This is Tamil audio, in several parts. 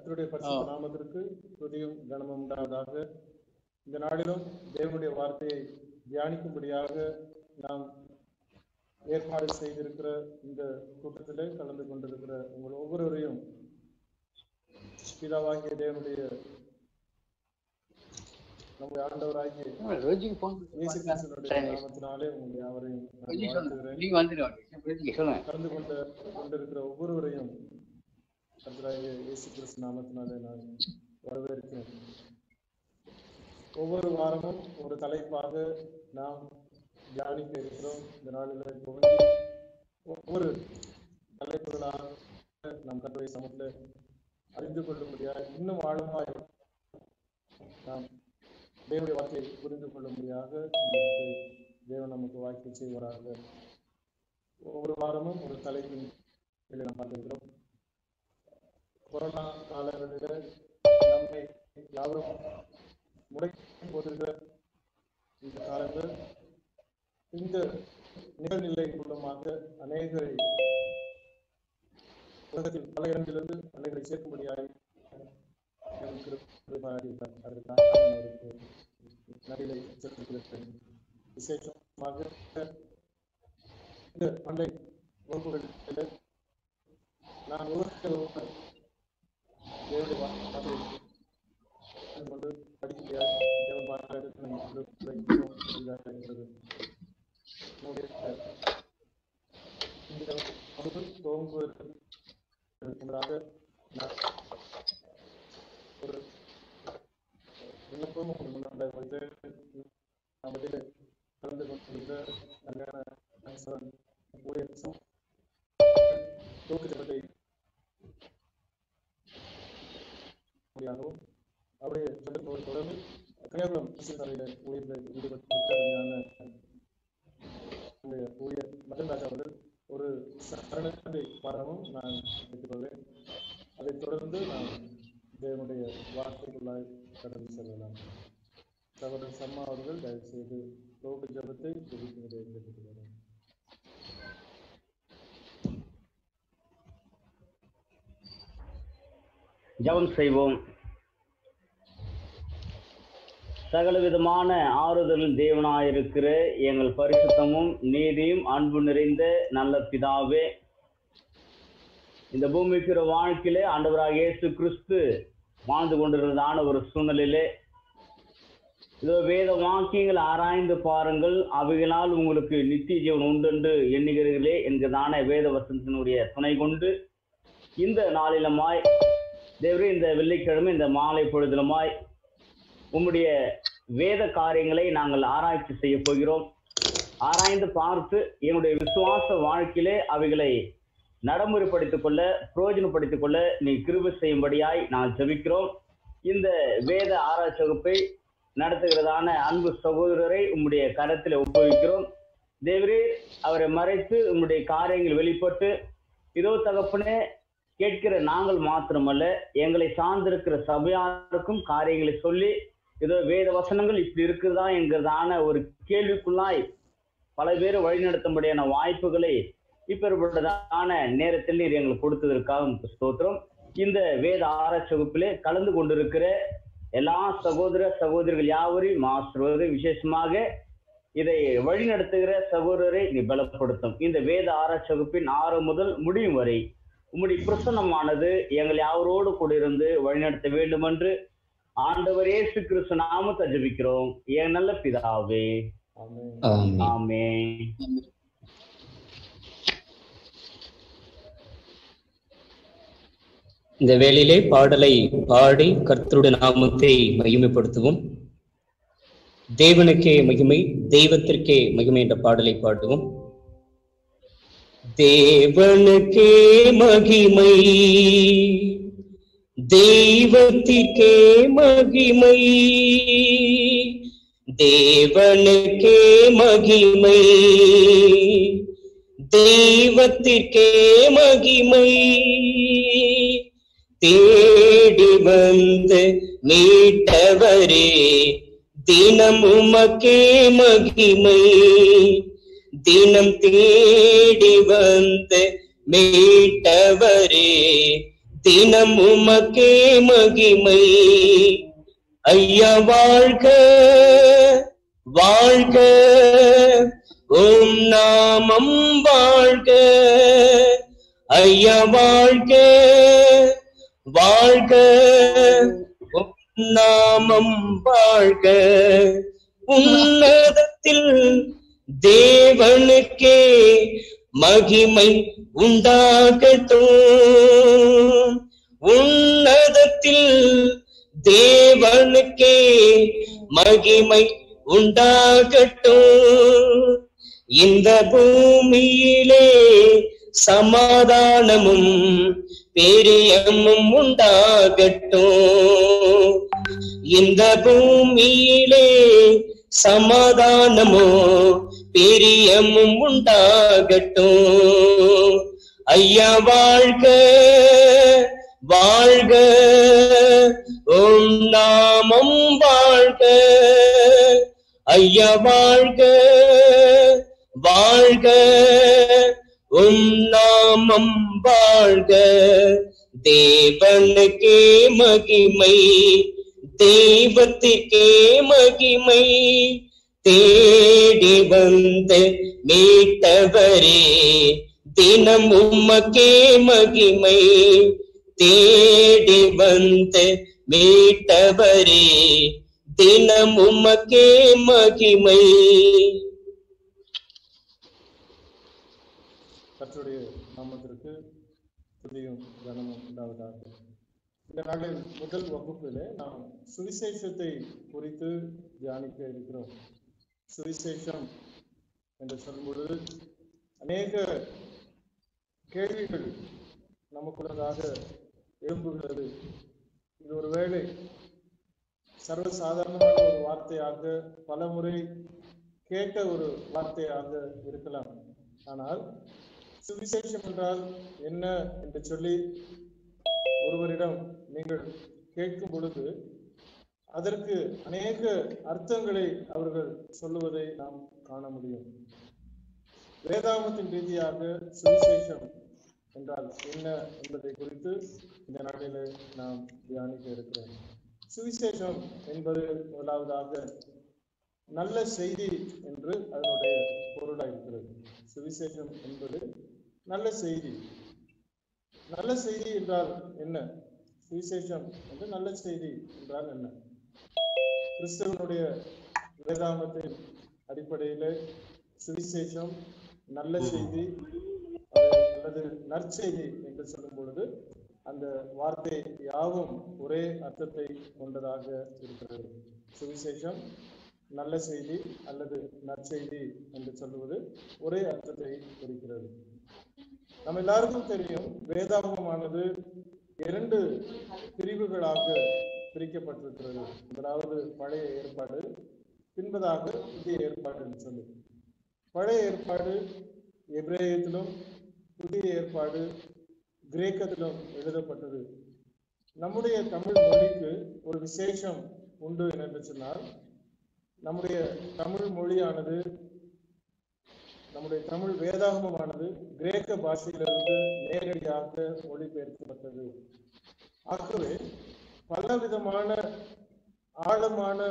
கர்த்தருடைய பரிசுத்த நாமத்திற்கு துதியும் கனமும் உண்டாவதாக இந்த நாளிலும் தேவனுடைய வார்த்தையை தியானிக்கும்படியாக நாம் ஏற்பாடு செய்திருக்கிற இந்த கூட்டத்திலே கலந்து கொண்டிருக்கிற உங்கள் ஒவ்வொருவரையும் பிதாவாகிய தேவனுடைய நம்முடைய ஆண்டவராகிய ரோஜிக்கு போன் இயேசு கிறிஸ்துவினுடைய நாமத்தினாலே உங்களை யாவரையும் நான் ரோஜி வாழ்த்துகிறேன் சொல்லுங்க நீங்க வந்துடுவாங்க ரோஜிக்கு சொல்லுங்க கலந்து கொண்ட கொண்டிருக்கிற ஒவ்வொருவரையும் கர்த்தராகிய இயேசு கிறிஸ்து நாமத்தினாலே நான் வரவேற்கிறேன் ஒவ்வொரு வாரமும் ஒரு தலைப்பாக நாம் தியானிக்க இருக்கிறோம் இந்த நாளில் துவங்கி ஒவ்வொரு தலைப்புகளாக நாம் கர்த்தருடைய சமூகத்தில் அறிந்து கொள்ளும்படியாக இன்னும் ஆழமாய் நாம் தேவனுடைய வார்த்தையை புரிந்து கொள்ளும்படியாக நமக்கு தேவன் நமக்கு வாய்ப்பு செய்வாராக ஒவ்வொரு வாரமும் ஒரு தலைப்பின் கீழே நாம் பார்த்திருக்கிறோம் கொரோனா காலங்களில் நம்மை யாவரும் முடக்கி போதிருக்கிற இந்த காலங்கள் இந்த நிகழ்நிலை மூலமாக அநேகரை உலகத்தில் பல இடங்களிலிருந்து அநேகரை சேர்க்கும்படியாக எனக்கு கிருபையாயிருக்கிறார். அதற்காக நான் அவருக்கு நன்றிகளை செலுத்துகிறேன் விசேஷமாக இந்த பண்டை வகுப்புகளில் நான் ஒவ்வொரு ஒருவர் தேவனுடைய வார்த்தையை அறிந்து கொண்டு படிக்க தேவன் பாராட்டுக்கு நமக்கு கிடைக்கும் இதாக இருக்கிறது நம்முடைய இந்த வகுப்பு துவங்குவதற்கு முன்னதாக நான் ஒரு விண்ணப்பம் உங்கள் முன்னாடி வந்து நாம் இதில் கலந்து கொண்டிருந்த கல்யாண ஆசிரியர் ஊழியர் தூக்கு ஜபத்தை முடியாகவும் அவருடைய ஜபத்தோடு தொடர்ந்து கன்னியாகுளம் அரசியல் ஊழியர்கள் ஈடுபட்டிருக்கிற அருமையான நம்முடைய ஊழியர் மதன் ராஜா அவர்கள் ஒரு சரணத்தை பாடமும் நான் எடுத்துக்கொள்வேன் அதைத் தொடர்ந்து நான் தேவனுடைய வார்த்தைக்குள்ளாய் கடந்து செல்லலாம் சகோதரர் சம்மா அவர்கள் தயவு செய்து லோக ஜபத்தை ஜெபிக்கும்படியாக கேட்டுக்கொள்கிறேன் ஜெபம் செய்வோம் சகல விதமான ஆறுதலும் தேவனாயிருக்கிற எங்கள் பரிசுத்தமும் நீதியும் அன்பு நிறைந்த நல்ல பிதாவே இந்த பூமிக்கு ஒரு வாழ்க்கையிலே ஆண்டவராக இயேசு கிறிஸ்து வாழ்ந்து கொண்டிருந்ததான ஒரு சூழ்நிலையிலே இதோ வேத வாக்கியங்கள் ஆராய்ந்து பாருங்கள் அவைகளால் உங்களுக்கு நித்திய ஜீவன் உண்டென்று எண்ணுகிறீர்களே என்கிறதான வேத வசனத்தினுடைய துணை கொண்டு இந்த நாளிலமாய் தேவரே இந்த வெள்ளிக்கிழமை இந்த மாலை பொழுதிலுமாய் உம்முடைய வேத காரியங்களை நாங்கள் ஆராய்ச்சி செய்ய போகிறோம் ஆராய்ந்து பார்த்து என்னுடைய விசுவாச வாழ்க்கையிலே அவைகளை நடைமுறைப்படுத்திக் கொள்ள பிரயோஜனப்படுத்திக் கொள்ள நீ கிருபை செய்யும்படியாய் நான் ஜெபிக்கிறோம் இந்த வேத ஆராய்ச்சி வகுப்பை நடத்துகிறதான அன்பு சகோதரரை உம்முடைய கரத்தில் ஒப்புவிக்கிறோம் தேவரே அவரை மறைத்து உம்முடைய காரியங்கள் வெளிப்பட்டு இதோ தகப்பனே கேட்கிற நாங்கள் மாத்திரமல்ல எங்களை சார்ந்திருக்கிற சபையாருக்கும் காரியங்களை சொல்லி ஏதோ வேத வசனங்கள் இப்படி இருக்குதா என்கிறதான ஒரு கேள்விக்குள்ளாய் பல பேர் வழிநடத்தும்படியான வாய்ப்புகளை இப்பேற்பட்டதான நேரத்தில் நீர் எங்களுக்கு கொடுத்ததற்காக உமக்கு ஸ்தோத்திரம் இந்த வேத ஆராய்ச்சி வகுப்பிலே கலந்து கொண்டிருக்கிற எல்லா சகோதர சகோதரிகள் யாவரையும் ஆசிர்வது விசேஷமாக இதை வழிநடத்துகிற சகோதரரை நீ பலப்படுத்தும் இந்த வேத ஆராய்ச்சி வகுப்பின் ஆறு முதல் முடியும் வரை உம்முடைய பிரசன்னமானது எங்கள் யாவரோடு கூட இருந்து வழிநடத்த வேண்டும் என்று ஆண்டவர் இயேசு கிறிஸ்து நாமத்தை ஜெபிக்கிறோம் என் நல்ல பிதாவே ஆமென் ஆமென். ஆமே இந்த வேளையிலே பாடலை பாடி கர்த்தருடைய நாமத்தை மகிமைப்படுத்துவோம் தேவனுக்கே மகிமை தெய்வத்திற்கே மகிமை என்ற பாடலை பாடுவோம் தேவனுக்கே மகிமை தெய்வத்திற்கே மகிமை தேவனுக்கே மகிமை தெய்வத்திற்கே மகிமை தேடி வந்து மீட்டவரே தினம் உமக்கே மகிமை தினம் தேடி வந்து மீட்டவரே தினம் உமக்கே மகிமை ஐயா வாழ்க வாழ்க ஓம் நாமம் வாழ்க ஐயா வாழ்க வாழ்க உம் நாமம் வாழ்க உன்னதத்தில் தேவனுக்கே மகிமை உண்டாகட்டும் உன்னதத்தில் தேவனுக்கே மகிமை உண்டாகட்டும் இந்த பூமியிலே சமாதானமும் பெரியமும் உண்டாகட்டும் இந்த பூமியிலே சமாதானமோ பெரியமும் உண்டாகட்டும் ஐயா வாழ்க வாழ்க ஓம் நாமம் வாழ்க ஐயா வாழ்க வாழ்க உம் நாமம் வாழ்க தேவனுக்கே மகிமை தெய்வத்திற்கே மகிமை தேடி வந்த மீட்டவரே தினம் உமக்கே மகிமை தேடி வந்த மீட்டவரே தினம் உமக்கே மகிமை கர்த்தருடைய நாமத்திற்கு துதியும் கனமும் உண்டாவதாக இந்த நாளின் முதல் வகுப்பிலே நாம் சுவிசேஷத்தை குறித்து தியானிக்க இருக்கிறோம் சுவிசேஷம் என்று சொல்லும்பொழுது அநேக கேள்விகள் நமக்குள்ளதாக எழும்புகிறது இது ஒருவேளை சர்வசாதாரணமான ஒரு வார்த்தையாக பலமுறை கேட்ட ஒரு வார்த்தையாக இருக்கலாம் ஆனால் சுவிசேஷம் என்றால் என்ன என்று சொல்லி ஒருவரிடம் நீங்கள் கேட்கும் பொழுது அதற்கு அநேக அர்த்தங்களை அவர்கள் சொல்லுவதை நாம் காண முடியும் வேதாகமத்தின் ரீதியாக சுவிசேஷம் என்றால் என்ன என்பதை குறித்து இந்த நாளிலே நாம் தியானிக்க இருக்கிறோம் சுவிசேஷம் என்பது முதலாவதாக நல்ல செய்தி என்று அதனுடைய பொருளாக இருக்கிறது சுவிசேஷம் என்பது நல்ல செய்தி நல்ல செய்தி என்றால் என்ன சுவிசேஷம் என்று நல்ல செய்தி என்றால் என்ன கிறிஸ்தவனுடைய வேதாமத்தின் அடிப்படையில் சுவிசேஷம் நல்ல செய்தி அது- அல்லது நற்செய்தி என்று சொல்லும் பொழுது அந்த வார்த்தை யாவும் ஒரே அர்த்தத்தை கொண்டதாக இருக்கிறது சுவிசேஷம் நல்ல செய்தி அல்லது நற்செய்தி என்று சொல்லுவது ஒரே அர்த்தத்தை குறிக்கிறது நம்ம எல்லாருக்கும் தெரியும் வேதாகமானது இரண்டு பிரிவுகளாக பிரிக்கப்பட்டிருக்கிறது முதலாவது பழைய ஏற்பாடு பின்பதாக புதிய ஏற்பாடு என்று சொல்லி பழைய ஏற்பாடு எபிரேயத்திலும் புதிய ஏற்பாடு கிரேக்கத்திலும் எழுதப்பட்டது நம்முடைய தமிழ் மொழிக்கு ஒரு விசேஷம் உண்டு என்று சொன்னால் நம்முடைய தமிழ் மொழியானது நம்முடைய தமிழ் வேதாகமமானது கிரேக்க பாஷையிலிருந்து நேரடியாக மொழிபெயர்க்கப்பட்டது ஆகவே பலவிதமான ஆழமான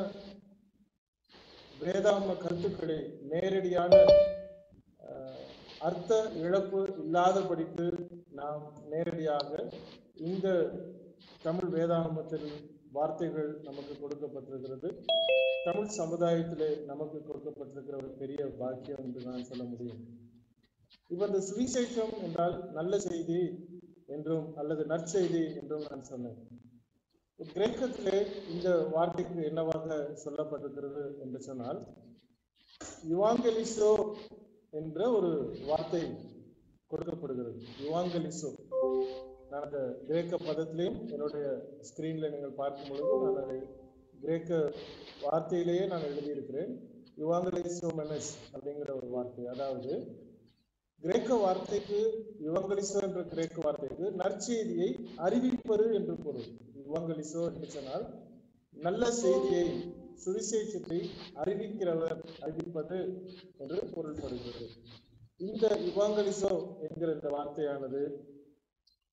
வேதாகம கருத்துக்களை நேரடியான அஹ், அர்த்த இழப்பு இல்லாதபடிக்கு நாம் நேரடியாக இந்த தமிழ் வேதாகமத்தில் வார்த்தைகள் நமக்கு கொடுக்கப்பட்டிருக்கிறது தமிழ் சமுதாயத்திலே நமக்கு கொடுக்கப்பட்டிருக்கிற ஒரு பெரிய பாக்கியம் என்று நான் சொல்ல முடியும் இப்ப இந்த சுவிசேஷம் என்றால் நல்ல செய்தி என்றும் அல்லது நற்செய்தி என்றும் நான் சொன்னேன் கிரேக்கத்திலே இந்த வார்த்தைக்கு என்னவாக சொல்லப்பட்டிருக்கிறது என்று சொன்னால் யுவாங்கலிசோ என்ற ஒரு வார்த்தை கொடுக்கப்படுகிறது யுவாங்கலிசோ நான் அந்த கிரேக்க பதத்திலையும் என்னுடைய ஸ்கிரீன்ல நீங்கள் பார்க்கும் பொழுது நான் அதை கிரேக்க வார்த்தையிலேயே நான் எழுதியிருக்கிறேன் யுவாங்கலிசோ மெனஸ் அப்படிங்கிற ஒரு வார்த்தை அதாவது கிரேக்க வார்த்தைக்கு யுவங்கலிசோ என்ற கிரேக்க வார்த்தைக்கு நற்செய்தியை அறிவிப்பது என்று பொருள் யுவங்கலிசோ என்று சொன்னால் நல்ல செய்தியை சுவிசேஷத்தை அறிவிக்கிறவர் அறிவிப்பது என்று பொருள்படுகிறது இந்த யுவாங்கலிசோ என்கிற இந்த வார்த்தையானது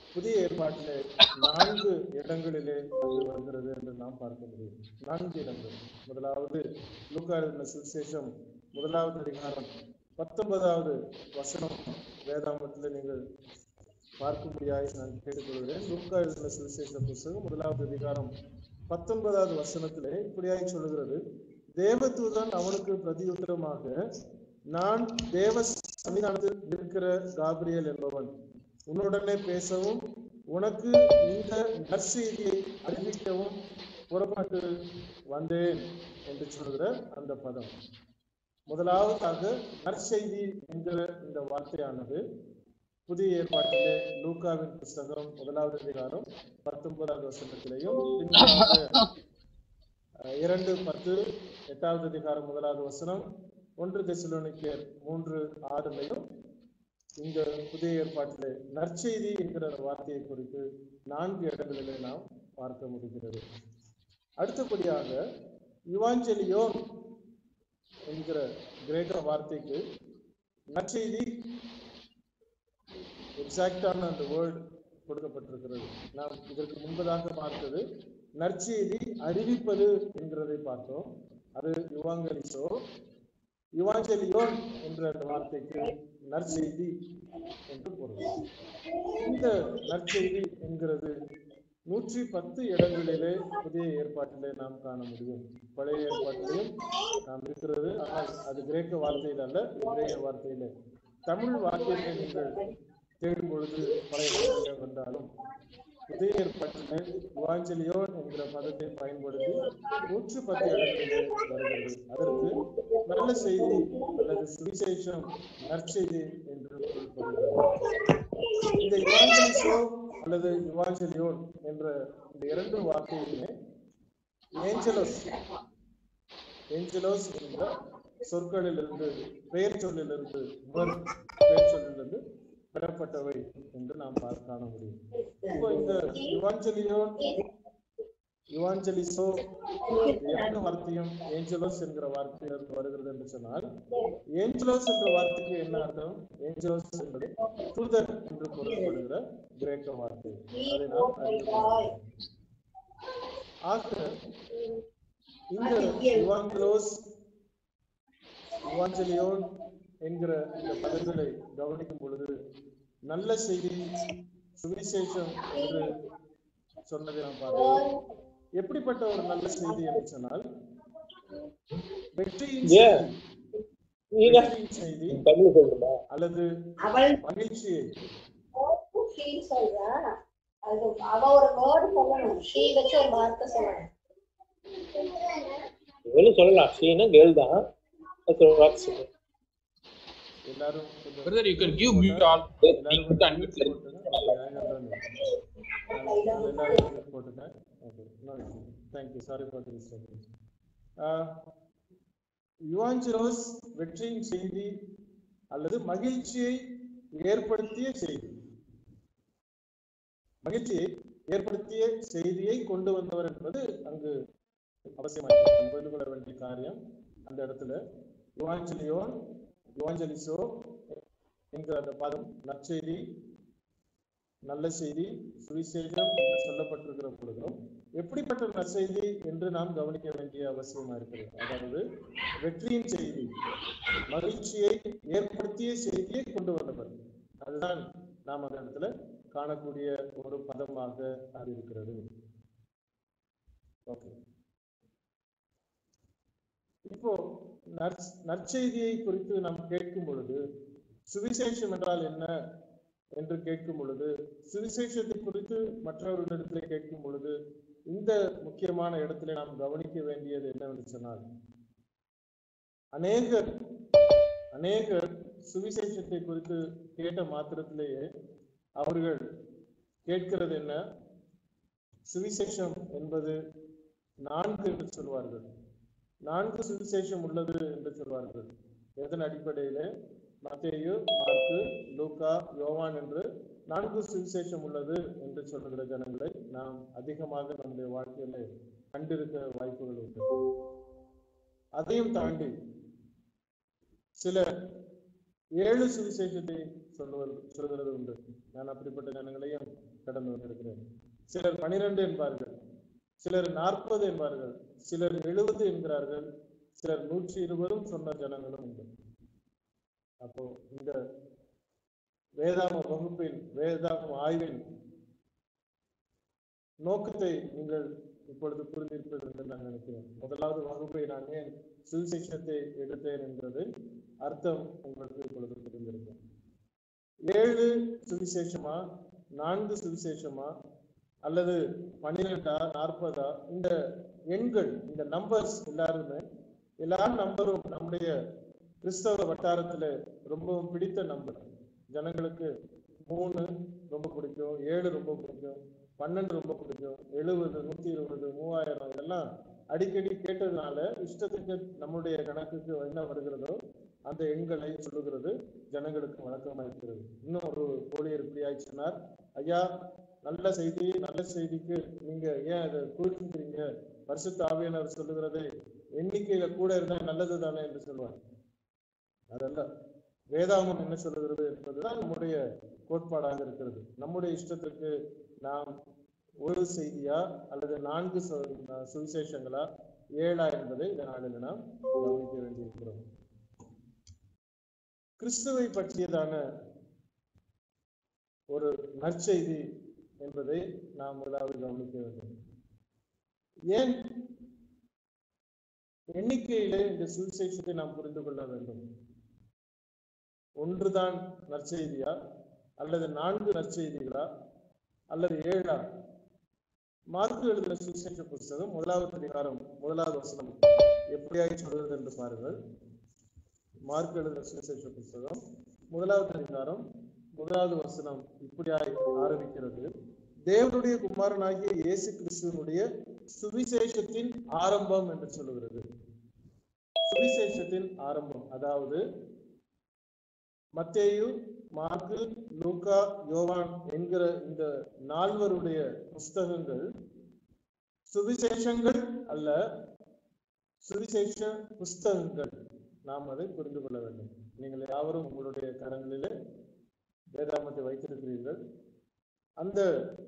புதிய ஏற்பாட்டிலே நான்கு இடங்களிலே அது வருகிறது என்று நாம் பார்க்க முடியும் நான்கு இடங்கள் முதலாவது லூக்கா எழுதின சுவிசேஷம் முதலாவது அதிகாரம் பத்தொன்பதாவது வசனம் வேதாமத்தில் நீங்கள் பார்க்கும்படியாய் நான் கேட்டுக்கொள்கிறேன் லூக்கா எழுதின சுவிசேஷ புஸ்தகம் முதலாவது அதிகாரம் பத்தொன்பதாவது வசனத்திலே இப்படியாய் சொல்லுகிறது தேவதூதன் அவனுக்கு பிரதியுத்தரமாக நான் தேவ சன்னிதானத்தில் இருக்கிற காபிரியல் என்பவன் உன்னுடனே பேசவும் உனக்கு இந்த நற்செய்தியை அறிவிக்கவும் புறப்பட்டு வந்தேன் என்று சொல்கிற அந்த பதம் முதலாவதாக நற்செய்தி என்கிற இந்த வார்த்தையானது புதிய ஏற்பாட்டிலே லூக்காவின் புஸ்தகம் முதலாவது அதிகாரம் பத்தொன்பதாவது வசனத்திலேயும் பின்னாக அஹ், இரண்டு பத்து எட்டாவது அதிகாரம் முதலாவது வசனம் ஒன்று தெசலோனிக்கேயர் மூன்று ஆறுலையும் இந்த புதிய ஏற்பாட்டிலே நற்செய்தி என்கிற அந்த வார்த்தையை குறித்து நான்கு இடங்களிலே நாம் பார்க்க முடிகிறது அடுத்தபடியாக யுவாஞ்சலியோன் என்கிற கிரேக்க வார்த்தைக்கு நற்செய்தி எக்ஸாக்டான அந்த வேர்டு கொடுக்கப்பட்டிருக்கிறது நாம் இதற்கு முன்பதாக பார்த்தது நற்செய்தி அறிவிப்பது என்கிறதை பார்த்தோம் அது யுவாங்கலிசோ யுவாஞ்சலியோன் என்ற அந்த வார்த்தைக்கு நற்செய்தி என்று பொருள் இந்த நற்செய்தி என்கிறது நூற்றி பத்து இடங்களிலே புதிய ஏற்பாட்டிலே நாம் காண முடியும் பழைய ஏற்பாட்டிலையும் நாம் இருக்கிறது ஆனால் அது கிரேக்க வார்த்தையில் அல்ல எபிரேய வார்த்தையிலே தமிழ் வார்த்தையிலே நீங்கள் தேடும் பொழுது பழைய ஏற்பாட்டிலே வந்தாலும் புதிய ஏற்பாட்டிலே யுவாஞ்சலியோன் என்கிற பதத்தை பயன்படுத்தி நூற்று பத்து இடங்களிலே வருகிறது அதற்கு நல்ல செய்தி அல்லது சுவிசேஷம் நற்செய்தி என்று பொருள்படுகிறது இந்த இவாஞ்சலிசோ அல்லது இவாஞ்சலியோன் என்ற இந்த இரண்டு வார்த்தையுமே ஏஞ்சலோஸ் ஏஞ்சலோஸ் என்ற சொற்களிலிருந்து பெயர் சொல்லிலிருந்து verb பெயர் சொல்லிலிருந்து பெறப்பட்டவை என்று நாம் பார்க்க காண முடியும் இப்போ இந்த இவாஞ்சலியோன் இவாஞ்சலிசோ இரண்டு வார்த்தையும் ஏஞ்சலோஸ் என்கிற வார்த்தையிலிருந்து வருகிறது என்று சொன்னால் ஏஞ்சலோஸ் என்ற வார்த்தைக்கு என்ன அர்த்தம் ஏஞ்சலோஸ் என்பது தூதர் என்று பொருள்படுகிற கிரேக்க வார்த்தை அதை நாம் அறிந்து கொள்ளலாம். ஆக இந்த இவாஞ்சலோஸ் இவாஞ்சலியோன் என்கிற இந்த பதங்களை கவனிக்கும் பொழுது நல்ல செய்தி சுவிசேஷம் என்று சொன்னதை நாம் பார்த்தோம் எப்படிப்பட்ட ஒரு நல்ல செய்தி என்று சொன்னால் வெற்றியின் ஏன்? செய்தி நீங்க வெற்றியின் செய்தி தமிழ் சொல்லுமா அல்லது அவள் மகிழ்ச்சியை ஷீ சொல்றா அது அவ ஒரு வேர்டு சொல்லணும் ஷீ வச்சு ஒரு வார்த்தை சொல்லணும் இவளும் சொல்லலாம் ஷீனா கேர்ள் தான் அது ஒரு வார்த்தை சொல்லு. எல்லாரும் கொஞ்சம் Brother, you can give mute all. எல்லாரும் You கொஞ்சம் can mute mute. போட்டுங்க. Okay, I have done it. நான் எல்லாரும் mute போட்டுட்டேன். Okay, no issue. Thank you. Sorry for the disturbance. Uh, யுவாஞ்சலோஸ் வெற்றியின் செய்தி அல்லது மகிழ்ச்சியை ஏற்படுத்திய செய்தி மகிழ்ச்சியை ஏற்படுத்திய செய்தியை கொண்டு வந்தவர் என்பது அங்கு அவசியமாக நாம் புரிந்து கொள்ள வேண்டிய காரியம் அந்த இடத்துல யுவாஞ்சலியோன் யுவாஞ்சலிசோ என்கிற அந்த பதம் நற்செய்தி நல்ல செய்தி சுவிசேஷம் என்று சொல்லப்பட்டிருக்கிற பொழுதும் எப்படிப்பட்ட நற்செய்தி என்று நாம் கவனிக்க வேண்டிய அவசியமா இருக்கிறது அதாவது வெற்றியின் செய்தி மகிழ்ச்சியை ஏற்படுத்திய செய்தியை கொண்டு வந்தவர் அதுதான் நாம் அந்த இடத்துல காணக்கூடிய ஒரு பதமாக அது இருக்கிறது ஓகே இப்போ நற்- நற்செய்தியை குறித்து நாம் கேட்கும் பொழுது சுவிசேஷம் என்றால் என்ன என்று கேட்கும் பொழுது சுவிசேஷத்தை குறித்து மற்றவர்களிடத்திலே கேட்கும் பொழுது இந்த முக்கியமான இடத்திலே நாம் கவனிக்க வேண்டியது என்னவென்று சொன்னால் அநேகர் அநேகர் சுவிசேஷத்தை குறித்து கேட்ட மாத்திரத்திலேயே அவர்கள் கேட்கிறது என்ன சுவிசேஷம் என்பது நான்கு என்று சொல்வார்கள் நான்கு சுவிசேஷம் உள்ளது என்று சொல்வார்கள் எதன் அடிப்படையிலே மத்தேயு மார்க்கு லூக்கா யோவான் என்று நான்கு சுவிசேஷம் உள்ளது என்று சொல்லுகிற ஜனங்களை நாம் அதிகமாக நம்முடைய வாழ்க்கையில கண்டிருக்க வாய்ப்புகள் உண்டு அதையும் தாண்டி சில ஏழு சுவிசேஷத்தை சொல்லுவது சொல்கிறது உண்டு நான் அப்படிப்பட்ட ஜனங்களையும் கடந்து வந்திருக்கிறேன் சிலர் பனிரெண்டு என்பார்கள் சிலர் நாற்பது என்பார்கள் சிலர் எழுபது என்கிறார்கள் சிலர் நூற்றி இருபதும் சொன்ன ஜனங்களும் உண்டு அப்போ இந்த வேதாம வகுப்பின் வேதாம ஆய்வின் நோக்கத்தை நீங்கள் இப்பொழுது புரிந்திருப்பீர்கள் என்று நான் நினைக்கிறேன் முதலாவது வகுப்பை நான் ஏன் சுவிசேஷத்தை எடுத்தேன் என்பது அர்த்தம் உங்களுக்கு இப்பொழுது புரிந்திருக்கும் ஏழு சுவிசேஷமா நான்கு சுவிசேஷமா அல்லது பன்னிரெண்டா நாற்பதா இந்த எண்கள் இந்த நம்பர்ஸ் எல்லாருமே எல்லா நம்பரும் நம்முடைய கிறிஸ்தவ வட்டாரத்துல ரொம்பவும் பிடித்த நம்பர் ஜனங்களுக்கு மூணு ரொம்ப பிடிக்கும் ஏழு ரொம்ப பிடிக்கும் பன்னெண்டு ரொம்ப பிடிக்கும் எழுபது நூத்தி இருபது மூவாயிரம் இதெல்லாம் அடிக்கடி கேட்டதுனால இஷ்டத்துக்கு நம்முடைய கணக்குக்கு என்ன வருகிறதோ அந்த எண்களை சொல்லுகிறது ஜனங்களுக்கு வழக்கமா இருக்கிறது இன்னும் ஒரு ஊழியர் இப்படியாய் சொன்னார் ஐயா நல்ல செய்தி நல்ல செய்திக்கு நீங்க ஏன் அதை குறிப்பிக்கிறீங்க பரிசுத்த ஆவியானவர் சொல்லுகிறது எண்ணிக்கையில கூட இருந்தா நல்லது தானே என்று சொல்லுவார் அதல்ல வேதாகமம் என்ன சொல்லுகிறது என்பதுதான் நம்முடைய கோட்பாடாக இருக்கிறது நம்முடைய இஷ்டத்துக்கு நாம் ஒரு செய்தியா அல்லது நான்கு சு- சுவிசேஷங்களா ஏழா என்பதை இந்த நாளில் நாம் கவனிக்க வேண்டியிருக்கிறோம் கிறிஸ்துவை பற்றியதான ஒரு நற்செய்தி என்பதை நாம் முதலாவது கவனிக்க வேண்டும் ஏன் எண்ணிக்கையிலே இந்த சுவிசேஷத்தை நாம் புரிந்து கொள்ள வேண்டும் ஒன்றுதான் நற்செய்தியா அல்லது நான்கு நற்செய்திகளா அல்லது ஏழா மார்க்கு எழுதின சுவிசேஷ புஸ்தகம் முதலாவது அதிகாரம் முதலாவது வசனம் எப்படியாய் சொல்கிறது என்று பாருங்கள் மார்க் எழுதின சுவிசேஷ புஸ்தகம் முதலாவது அதிகாரம் முதலாவது வசனம் இப்படியாய் ஆரம்பிக்கிறது தேவனுடைய குமாரனாகிய இயேசு கிறிஸ்துவனுடைய சுவிசேஷத்தின் ஆரம்பம் என்று சொல்லுகிறது சுவிசேஷத்தின் ஆரம்பம் அதாவது மத்தேயு மார்க்கு லூக்கா யோவான் என்கிற இந்த நால்வருடைய புஸ்தகங்கள் சுவிசேஷங்கள் அல்ல சுவிசேஷ புஸ்தகங்கள் நாம் அதை புரிந்து கொள்ள வேண்டும் நீங்கள் யாவரும் உங்களுடைய கரங்களிலே வேதாமத்தை வைத்திருக்கிறீர்கள் அந்த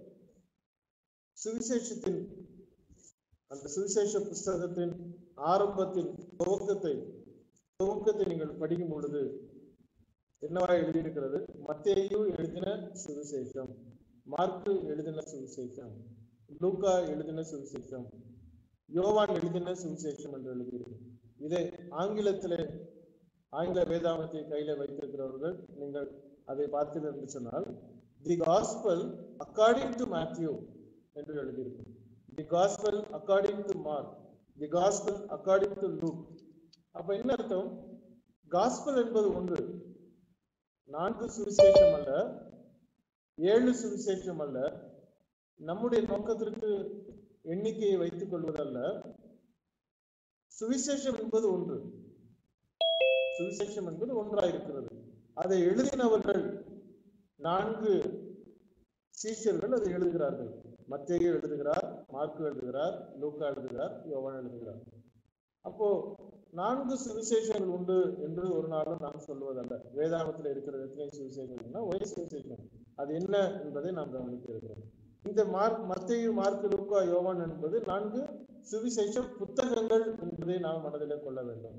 சுவிசேஷத்தின் அந்த சுவிசேஷ புஸ்தகத்தின் ஆரம்பத்தின் துவக்கத்தை துவக்கத்தை நீங்கள் படிக்கும் பொழுது என்னவா எழுதியிருக்கிறது மத்தேயு எழுதின சுவிசேஷம் மார்க்கு எழுதின சுவிசேஷம் லூக்கா எழுதின சுவிசேஷம் யோவான் எழுதின சுவிசேஷம் என்று எழுதியிருக்கு இதை ஆங்கிலத்திலே ஆங்கில வேதாமத்தை கையில வைத்திருக்கிறவர்கள் நீங்கள் அதை பார்த்தீர்கள் என்று சொன்னால் the gospel according to Matthew என்று எழுதியிருக்கு the gospel according to Mark the gospel according to Luke அப்ப என்ன அர்த்தம் காஸ்பல் என்பது ஒன்று நான்கு சுவிசேஷம் அல்ல ஏழு சுவிசேஷம் அல்ல நம்முடைய நோக்கத்திற்கு எண்ணிக்கையை வைத்துக் கொள்வதல்ல சுவிசேஷம் என்பது ஒன்று சுவிசேஷம் என்பது ஒன்றாயிருக்கிறது அதை எழுதினவர்கள் நான்கு சீஷர்கள் அதை எழுதுகிறார்கள் மத்தேயு எழுதுகிறார் மார்க்கு எழுதுகிறார் லூக்கா எழுதுகிறார் யோவான் எழுதுகிறார் அப்போ நான்கு சுவிசேஷங்கள் உண்டு என்று ஒரு நாளும் நாம் சொல்வதல்ல வேதாகத்தில் இருக்கிற எத்தனை சுவிசேஷங்கள்னா ஒரே சுவிசேஷம் அது என்ன என்பதை நாம் கவனிக்க இருக்கிறோம் இந்த மார்க் மத்தேயு மார்க்கு லூக்கா யோவான் என்பது நான்கு சுவிசேஷ புத்தகங்கள் என்பதை நாம் மனதிலே கொள்ள வேண்டும்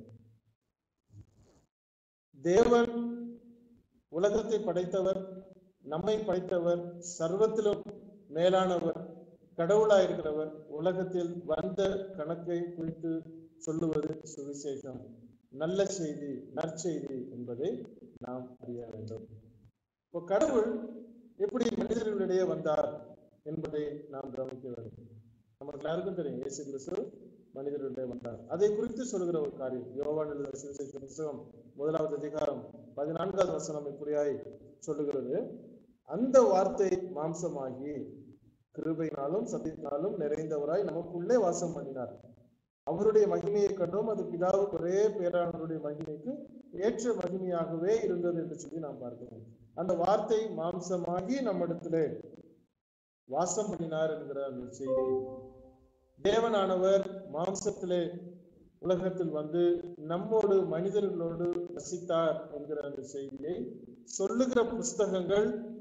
தேவன் உலகத்தை படைத்தவர் நம்மை படைத்தவர் சர்வத்திலும் மேலானவர் கடவுளாயிருக்கிறவர் உலகத்தில் வந்த கணக்கை குறித்து சொல்லுவது சுவிசேஷம் நல்ல செய்தி நற்செய்தி என்பதை நாம் அறிய வேண்டும் இப்போ கடவுள் எப்படி மனிதர்களிடையே வந்தார் என்பதை நாம் கவனிக்க வேண்டும் நமக்கு எல்லாருக்கும் தெரியும் இயேசு கிறிஸ்து மனிதர்களிடையே வந்தார் அதை குறித்து சொல்லுகிற ஒரு காரியம் யோவான் எழுதின சுவிசேஷ புத்தகம் முதலாவது அதிகாரம் பதினான்காவது வசனம் இப்படியாய் சொல்லுகிறது அந்த வார்த்தை மாம்சமாகி கிருபையினாலும் சத்தியத்தினாலும் நிறைந்தவராய் நமக்குள்ளே வாசம் பண்ணினார் அவருடைய மகிமையை கண்டோம் அது பிதாவுக்கு ஒரே பேரானவருடைய மகிமைக்கு ஏற்ற மகிமையாகவே இருந்தது என்று சொல்லி நாம் பார்க்கிறோம் அந்த வார்த்தை மாம்சமாகி நம்மிடத்திலே வாசம் பண்ணினார் என்கிற அந்த செய்தி தேவனானவர் மாம்சத்திலே உலகத்தில் வந்து நம்மோடு மனிதர்களோடு வசித்தார் என்கிற அந்த செய்தியை சொல்லுகிற புஸ்தகங்கள்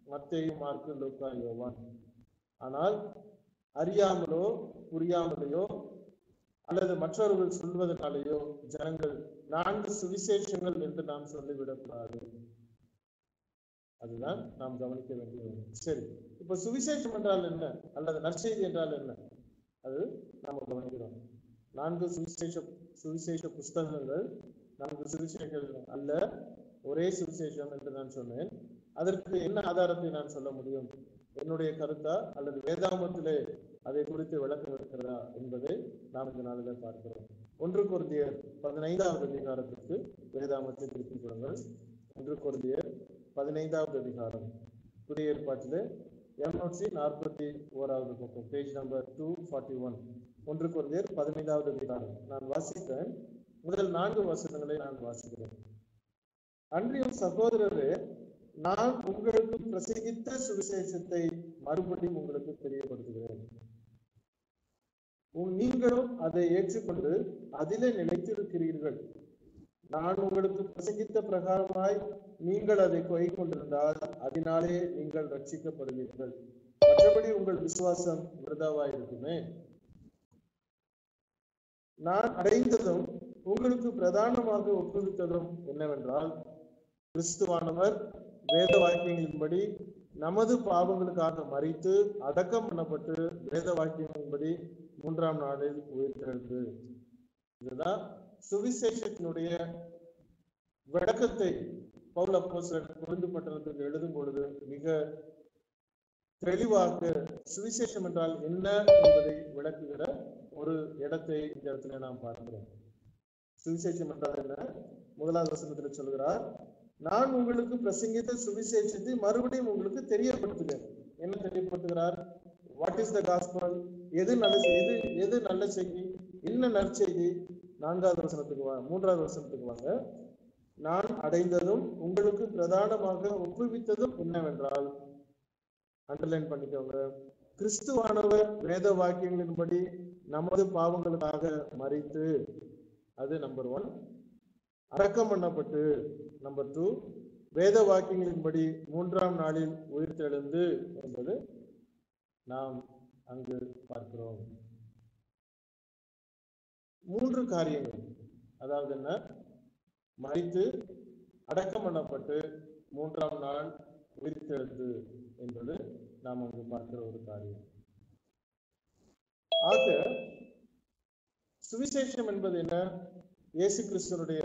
மத்தேயு மார்க்கு லூக்கா யோவான் ஆனால் அறியாமலோ புரியாமலையோ அல்லது மற்றவர்கள் சொல்வதனாலேயோ ஜனங்கள் நான்கு சுவிசேஷங்கள் என்று நாம் சொல்லிவிடக்கூடாது அதுதான் நாம் கவனிக்க வேண்டிய ஒன்று சரி இப்ப சுவிசேஷம் என்றால் என்ன அல்லது நற்செய்தி என்றால் என்ன அது நாம கவனிக்கிறோம் நான்கு சுவிசேஷ சுவிசேஷ புஸ்தகங்கள் நான்கு சுவிசேஷங்கள் அல்ல ஒரே சுவிசேஷம் என்று நான் சொன்னேன் அதற்கு என்ன ஆதாரத்தை நான் சொல்ல முடியும் என்னுடைய கருத்தா அல்லது வேதாமத்திலே அதை குறித்து விளக்கம் இருக்கிறதா என்பதை நாம் இந்த நாளில் பார்க்கிறோம் ஒன்று குருந்தியர் பதினைந்தாவது அதிகாரத்திற்கு வேதாமத்தை திருப்பிக் கொள்ளுங்கள் ஒன்று குருந்தியர் பதினைந்தாவது அதிகாரம் புதிய ஏற்பாட்டிலே இருநூற்றி நாற்பத்தி ஓராவது பக்கம் page number two forty one ஒன்று குருந்தியர் பதினைந்தாவது அதிகாரம் நான் வாசித்தேன் முதல் நான்கு வசனங்களை நான் வாசிக்கிறேன் அன்றியும் சகோதரரே நான் உங்களுக்கு பிரசங்கித்த சுவிசேஷத்தை மறுபடியும் உங்களுக்கு தெரியப்படுத்துகிறேன் உன் நீங்களும் அதை ஏற்றுக்கொண்டு அதிலே நிலைத்திருக்கிறீர்கள் நான் உங்களுக்கு பிரசங்கித்த பிரகாரமாய் நீங்கள் அதை கொய் கொண்டிருந்தால் அதனாலே நீங்கள் ரட்சிக்கப்படுவீர்கள் மற்றபடி உங்கள் விசுவாசம் விரதாவாய் இருக்குமே நான் அடைந்ததும் உங்களுக்கு பிரதானமாக ஒப்புவித்ததும் என்னவென்றால் கிறிஸ்துவானவர் வேத வாக்கியங்களின்படி நமது பாவங்களுக்காக மறித்து அடக்கம் பண்ணப்பட்டு வேத வாக்கியங்களின்படி மூன்றாம் நாளில் உயிர்த்தெழுந்து இதுதான் சுவிசேஷத்தினுடைய விளக்கத்தை பவுல் அப்போஸ்தலர் கொழுந்து பட்டணத்துக்கு எழுதும் பொழுது மிக தெளிவாக சுவிசேஷம் என்றால் என்ன என்பதை விளக்குகிற ஒரு இடத்தை இந்த இடத்துல நாம் பார்க்கிறோம் சுவிசேஷம் என்றால் என்ன முதலாவது வசனத்தில் சொல்கிறார் நான் உங்களுக்கு பிரசங்கித்த சுவிசேஷத்தை மறுபடியும் உங்களுக்கு தெரியப்படுத்துகிறேன் என்ன தெரியப்படுத்துகிறார் வாட் இஸ் த காஸ்பல் எது நல்ல எது எது நல்ல செய்தி என்ன நற்செய்தி நான்காவது வசனத்துக்கு வா மூன்றாவது வசனத்துக்கு வாங்க நான் அடைந்ததும் உங்களுக்கு பிரதானமாக ஒப்புவித்ததும் என்னவென்றால் அண்டர்லைன் பண்ணிக்கோங்க கிறிஸ்துவானவர் வேத வாக்கியங்களின்படி நமது பாவங்களுக்காக மறித்து அது நம்பர் ஒன் அடக்கம் பண்ணப்பட்டு நம்பர் டூ வேத வாக்கியங்களின்படி மூன்றாம் நாளில் உயிர்த்தெழுந்து என்பது நாம் அங்கு பார்க்கிறோம் மூன்று காரியங்கள் அதாவது என்ன மறித்து அடக்கம் பண்ணப்பட்டு மூன்றாம் நாள் உயிர்த்தெழுந்து என்பது நாம் அங்கு பார்க்கிற ஒரு காரியம் ஆக சுவிசேஷம் என்பது என்ன இயேசு கிறிஸ்துவனுடைய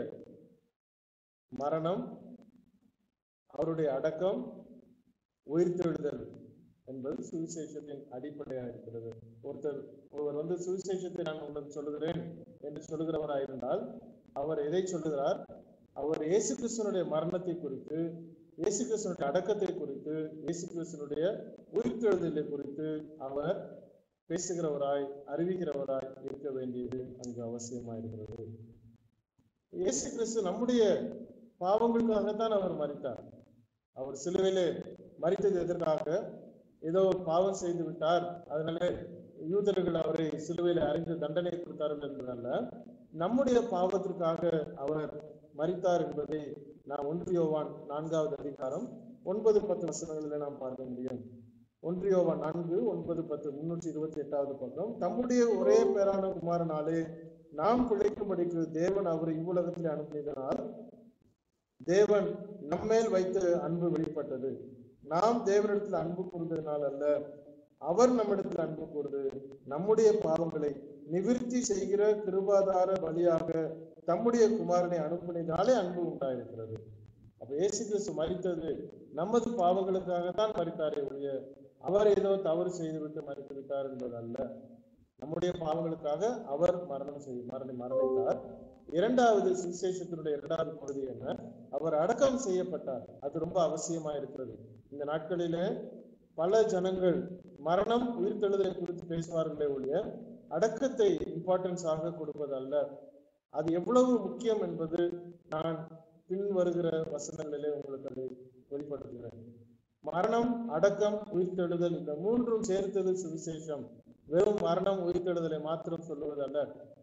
மரணம் அவருடைய அடக்கம் உயிர்த்தெழுதல் என்பது சுவிசேஷத்தின் அடிப்படையாக இருக்கிறது ஒருத்தர் ஒருவர் வந்து சுவிசேஷத்தை நான் உங்களுக்கு சொல்லுகிறேன் என்று சொல்லுகிறவராயிருந்தால் அவர் எதை சொல்லுகிறார் அவர் இயேசு கிறிஸ்துவனுடைய மரணத்தை குறித்து இயேசு கிறிஸ்துவனுடைய அடக்கத்தை குறித்து இயேசு கிறிஸ்துவனுடைய உயிர்த்தெழுதலை குறித்து அவர் பேசுகிறவராய் அறிவிக்கிறவராய் இருக்க வேண்டியது அங்கு அவசியமாயிருக்கிறது இயேசு கிறிஸ்து நம்முடைய பாவங்களுக்காகத்தான் அவர் மறித்தார் அவர் சிலுவையிலே மறித்தது எதற்காக ஏதோ ஒரு பாவம் செய்து விட்டார் அதனால யூதர்கள் அவரை சிலுவையில அறிந்து தண்டனை கொடுத்தார்கள் என்பதல்ல நம்முடைய பாவத்திற்காக அவர் மறித்தார் என்பதை நாம் ஒன்றியோவான் நான்காவது அதிகாரம் ஒன்பது பத்து வசனங்களில் நாம் பார்க்க முடியும் ஒன்றியோவான் நான்கு ஒன்பது பத்து முன்னூற்றி இருபத்தி எட்டாவது பக்கம் தம்முடைய ஒரே பேரான குமாரனாலே நாம் பிழைக்கும்படிக்கு தேவன் அவரை இவ்வுலகத்தில் அனுப்பியதனால் தேவன் நம்மேல் வைத்த அன்பு வெளிப்பட்டது நாம் தேவனிடத்தில் அன்பு கூர்ந்ததினால் அல்ல அவர் நம்மிடத்தில் அன்பு கூர்ந்து நம்முடைய பாவங்களை நிவிர்த்தி செய்கிற கிருபாதார பலியாக தம்முடைய குமாரனை அனுப்பினதாலே அன்பு உண்டாயிருக்கிறது அப்ப இயேசு கிறிஸ்து மறித்தது நமது பாவங்களுக்காகத்தான் மறித்தாரே ஒழிய அவர் ஏதோ தவறு செய்துவிட்டு மறித்து விட்டார் என்பது அல்ல நம்முடைய பாவங்களுக்காக அவர் மரணம் செய்து மரணி மரணித்தார் இரண்டாவது சுவிசேஷத்தினுடைய இரண்டாவது பகுதி என்ன அவர் அடக்கம் செய்யப்பட்டார் அது ரொம்ப அவசியமா இருக்கிறது இந்த நாட்களிலே பல ஜனங்கள் மரணம் உயிர்த்தெழுதலை குறித்து பேசுவார்களே ஒழிய அடக்கத்தை இம்பார்ட்டன்ஸ் ஆக கொடுப்பதல்ல அது எவ்வளவு முக்கியம் என்பது நான் பின் வருகிற வசனங்களிலே உங்களுக்கு அதை வெளிப்படுத்துகிறேன் மரணம் அடக்கம் உயிர்த்தெழுதல் இந்த மூன்றும் சேர்த்தது சுவிசேஷம் வெறும் மரணம் உயிர்த்தெழுதலை மாத்திரம் சொல்லுவதல்ல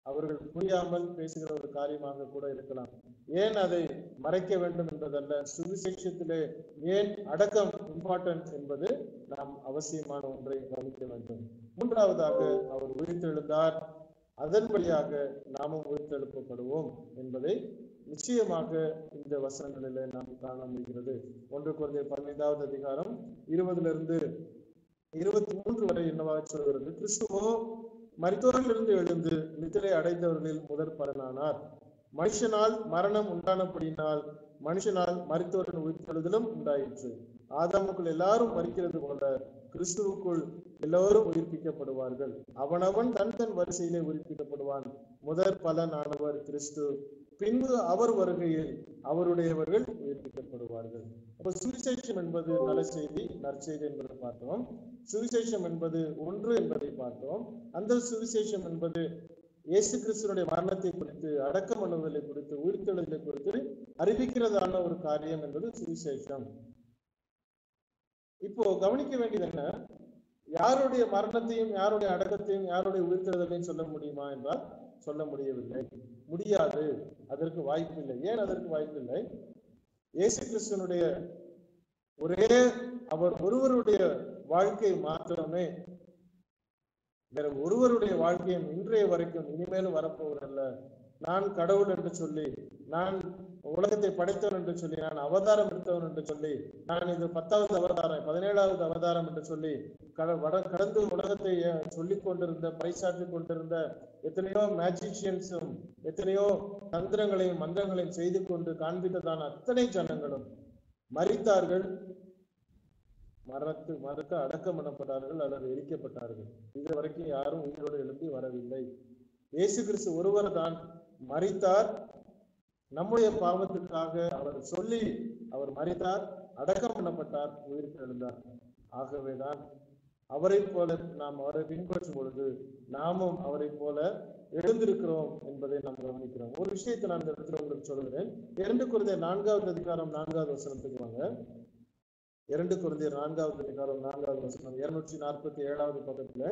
அவர்கள் புரியாமல் பேசுகிற ஒரு காரியமாக கூட இருக்கலாம் ஏன் அதை மறைக்க வேண்டும் என்பதல்ல சுவிசேஷத்திலே ஏன் அடக்கம் இம்பார்ட்டன்ட் என்பது நாம் அவசியமான ஒன்றை கவனிக்க வேண்டும் மூன்றாவதாக அவர் உயிர்த்தெழுந்தார் அதன் வழியாக நாமும் உயிர்த்தெழுப்பப்படுவோம் என்பதை நிச்சயமாக இந்த வசனங்களிலே நாம் காண முடிகிறது ஒன்று குறைந்த பதினைந்தாவது அதிகாரம் இருபதிலிருந்து இருபத்தி மூன்று வரை என்னவாக சொல்கிறது கிறிஸ்துவோ மரித்தோரிலிருந்து எழுந்து நித்திரை அடைந்தவர்களில் முதற் பலனானார் மனுஷனால் மரணம் உண்டானபடியினால் மனுஷனால் மரித்தோரின் உயிர்த்தெழுதலும் உண்டாயிற்று ஆதாமுக்குள் எல்லாரும் மறிக்கிறது போல கிறிஸ்துவுக்குள் எல்லோரும் உயிர்ப்பிக்கப்படுவார்கள் அவனவன் தன் தன் வரிசையிலே உயிர்ப்பிக்கப்படுவான் முதற் பலனானவர் கிறிஸ்து பின்பு அவர் வருகையில் அவருடையவர்கள் உயிர்ப்பிக்கப்படுவார்கள் அப்ப சுவிசேஷம் என்பது நல்ல செய்தி நற்செய்தி என்பதை பார்த்தோம் சுவிசேஷம் என்பது ஒன்று என்பதை பார்த்தோம் அந்த சுவிசேஷம் என்பது இயேசு கிறிஸ்துனுடைய மரணத்தை குறித்து அடக்கம் பண்ணுவதை குறித்து உயிர்த்தெழுதலை குறித்து அறிவிக்கிறதான ஒரு காரியம் என்பது சுவிசேஷம் இப்போ கவனிக்க வேண்டியது என்ன யாருடைய மரணத்தையும் யாருடைய அடக்கத்தையும் யாருடைய உயிர்த்தெழுதலையும் சொல்ல முடியுமா என்றால் சொல்ல முடியவில்லை முடியாது அதற்கு வாய்ப்பில்லை ஏன் அதற்கு வாய்ப்பில்லை இயேசு கிறிஸ்துவனுடைய ஒரே அவர் ஒருவருடைய வாழ்க்கை மாத்திரமே வேற ஒருவருடைய வாழ்க்கையும் இன்றைய வரைக்கும் இனிமேலும் வரப்போவதல்ல நான் கடவுள் என்று சொல்லி நான் உலகத்தை படைத்தவன் என்று சொல்லி நான் அவதாரம் எடுத்தவன் என்று சொல்லி நான் இது பத்தாவது அவதாரம் பதினேழாவது அவதாரம் என்று சொல்லி கட- வட கடந்து உலகத்தை அஹ், சொல்லிக் கொண்டிருந்த பறைசாற்றிக் கொண்டிருந்த எத்தனையோ மேஜிஷியன்ஸும் எத்தனையோ தந்திரங்களையும் மந்திரங்களையும் செய்து கொண்டு காண்பித்ததான அத்தனை ஜனங்களும் மறித்தார்கள் மரணத்து மறுக்க அடக்கம் பண்ணப்பட்டார்கள் அல்லது எரிக்கப்பட்டார்கள் இது வரைக்கும் யாரும் உயிரோடு எழும்பி வரவில்லை இயேசு கிறிஸ்து ஒருவர் தான் மறித்தார் நம்முடைய பாவத்திற்காக அவர் சொல்லி அவர் மறித்தார் அடக்கம் பண்ணப்பட்டார் உயிர் எழுந்தார் ஆகவேதான் அவரை போல நாம் அவரை பின்பற்றும் பொழுது நாமும் அவரை போல எழுந்திருக்கிறோம் என்பதை நாம் கவனிக்கிறோம் ஒரு விஷயத்தை நான் இந்த இடத்துல உங்களுக்கு சொல்கிறேன் இரண்டு குருதை நான்காவது அதிகாரம் நான்காவது வசனத்துக்கு வாங்க இரண்டு குருந்தியர் நான்காவது அதிகாரம் நான்காவது வசனம் இருநூற்றி நாற்பத்தி ஏழாவது பக்கத்துல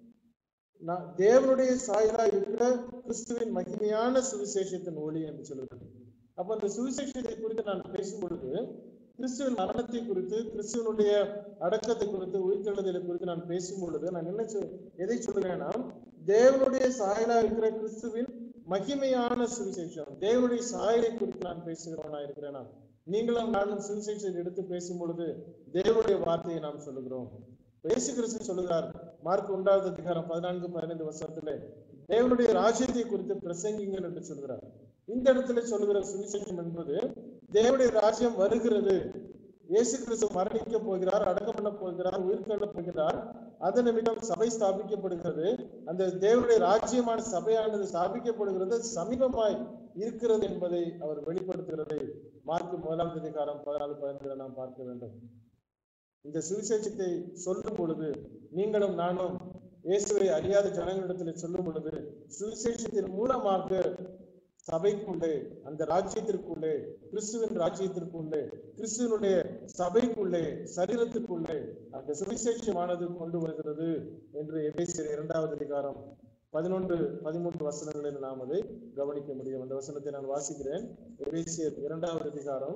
நான் தேவனுடைய சாயலா இருக்கிற கிறிஸ்துவின் மகிமையான சுவிசேஷத்தின் ஒளி என்று சொல்லுகிறது அப்ப அந்த சுவிசேஷத்தை குறித்து நான் பேசும் பொழுது கிறிஸ்துவின் மரணத்தை குறித்து கிறிஸ்துவனுடைய அடக்கத்தை குறித்து உயிர்த்தெழுதலை குறித்து நான் பேசும் பொழுது நான் என்ன சொல்- எதை சொல்றேன்னா தேவனுடைய சாயலா இருக்கிற கிறிஸ்துவின் மகிமையான சுவிசேஷம் தேவனுடைய சாயலை குறித்து நான் பேசுகிறவனா இருக்கிறேனா நீங்களும் நானும் சுவிசேஷத்தை எடுத்து பேசும் பொழுது தேவனுடைய வார்த்தையை நாம் சொல்லுகிறோம் இயேசு கிறிஸ்து சொல்லுகிறார் மார்க் ஒன்றாவது அதிகாரம் பதினான்கு பதினைந்து வருஷத்துல தேவனுடைய ராஜ்யத்தை குறித்து பிரசங்கிங்கள் என்று சொல்கிறார் இந்த இடத்துல சொல்லுகிற சுவிசேஷம் என்பது தேவனுடைய ராஜ்யம் வருகிறது இயேசு கிறிஸ்து மரணிக்க போகிறார் அடக்கம் பண்ண போகிறார் உயிர்த்தெழ போகிறார் அதன் நிமிடம் சபை ஸ்தாபிக்கப்படுகிறது அந்த தேவனுடைய ராஜ்யமான சபையானது ஸ்தாபிக்கப்படுகிறது சமீபமாய் இருக்கிறது என்பதை அவர் வெளிப்படுத்துகிறதை மார்க் முதலாவது அதிகாரம் பதினாலு பதினைந்துல நாம் பார்க்க வேண்டும் இந்த சுவிசேஷத்தை சொல்லும் பொழுது நீங்களும் நானும் இயேசுவை அறியாத ஜனங்களிடத்தில் சொல்லும் பொழுது சுவிசேஷத்தின் மூலமாக சபைக்குள்ளே அந்த ராஜ்யத்திற்குள்ளே கிறிஸ்துவின் ராஜ்யத்திற்குள்ளே கிறிஸ்துவனுடைய சபைக்குள்ளே சரீரத்திற்குள்ளே அந்த சுவிசேஷமானது கொண்டு வருகிறது என்று எபேசியர் இரண்டாவது அதிகாரம் பதினொன்று பதிமூன்று வசனங்களில் நாம் அதை கவனிக்க முடியும் அந்த வசனத்தை நான் வாசிக்கிறேன் எபேசியர் இரண்டாவது அதிகாரம்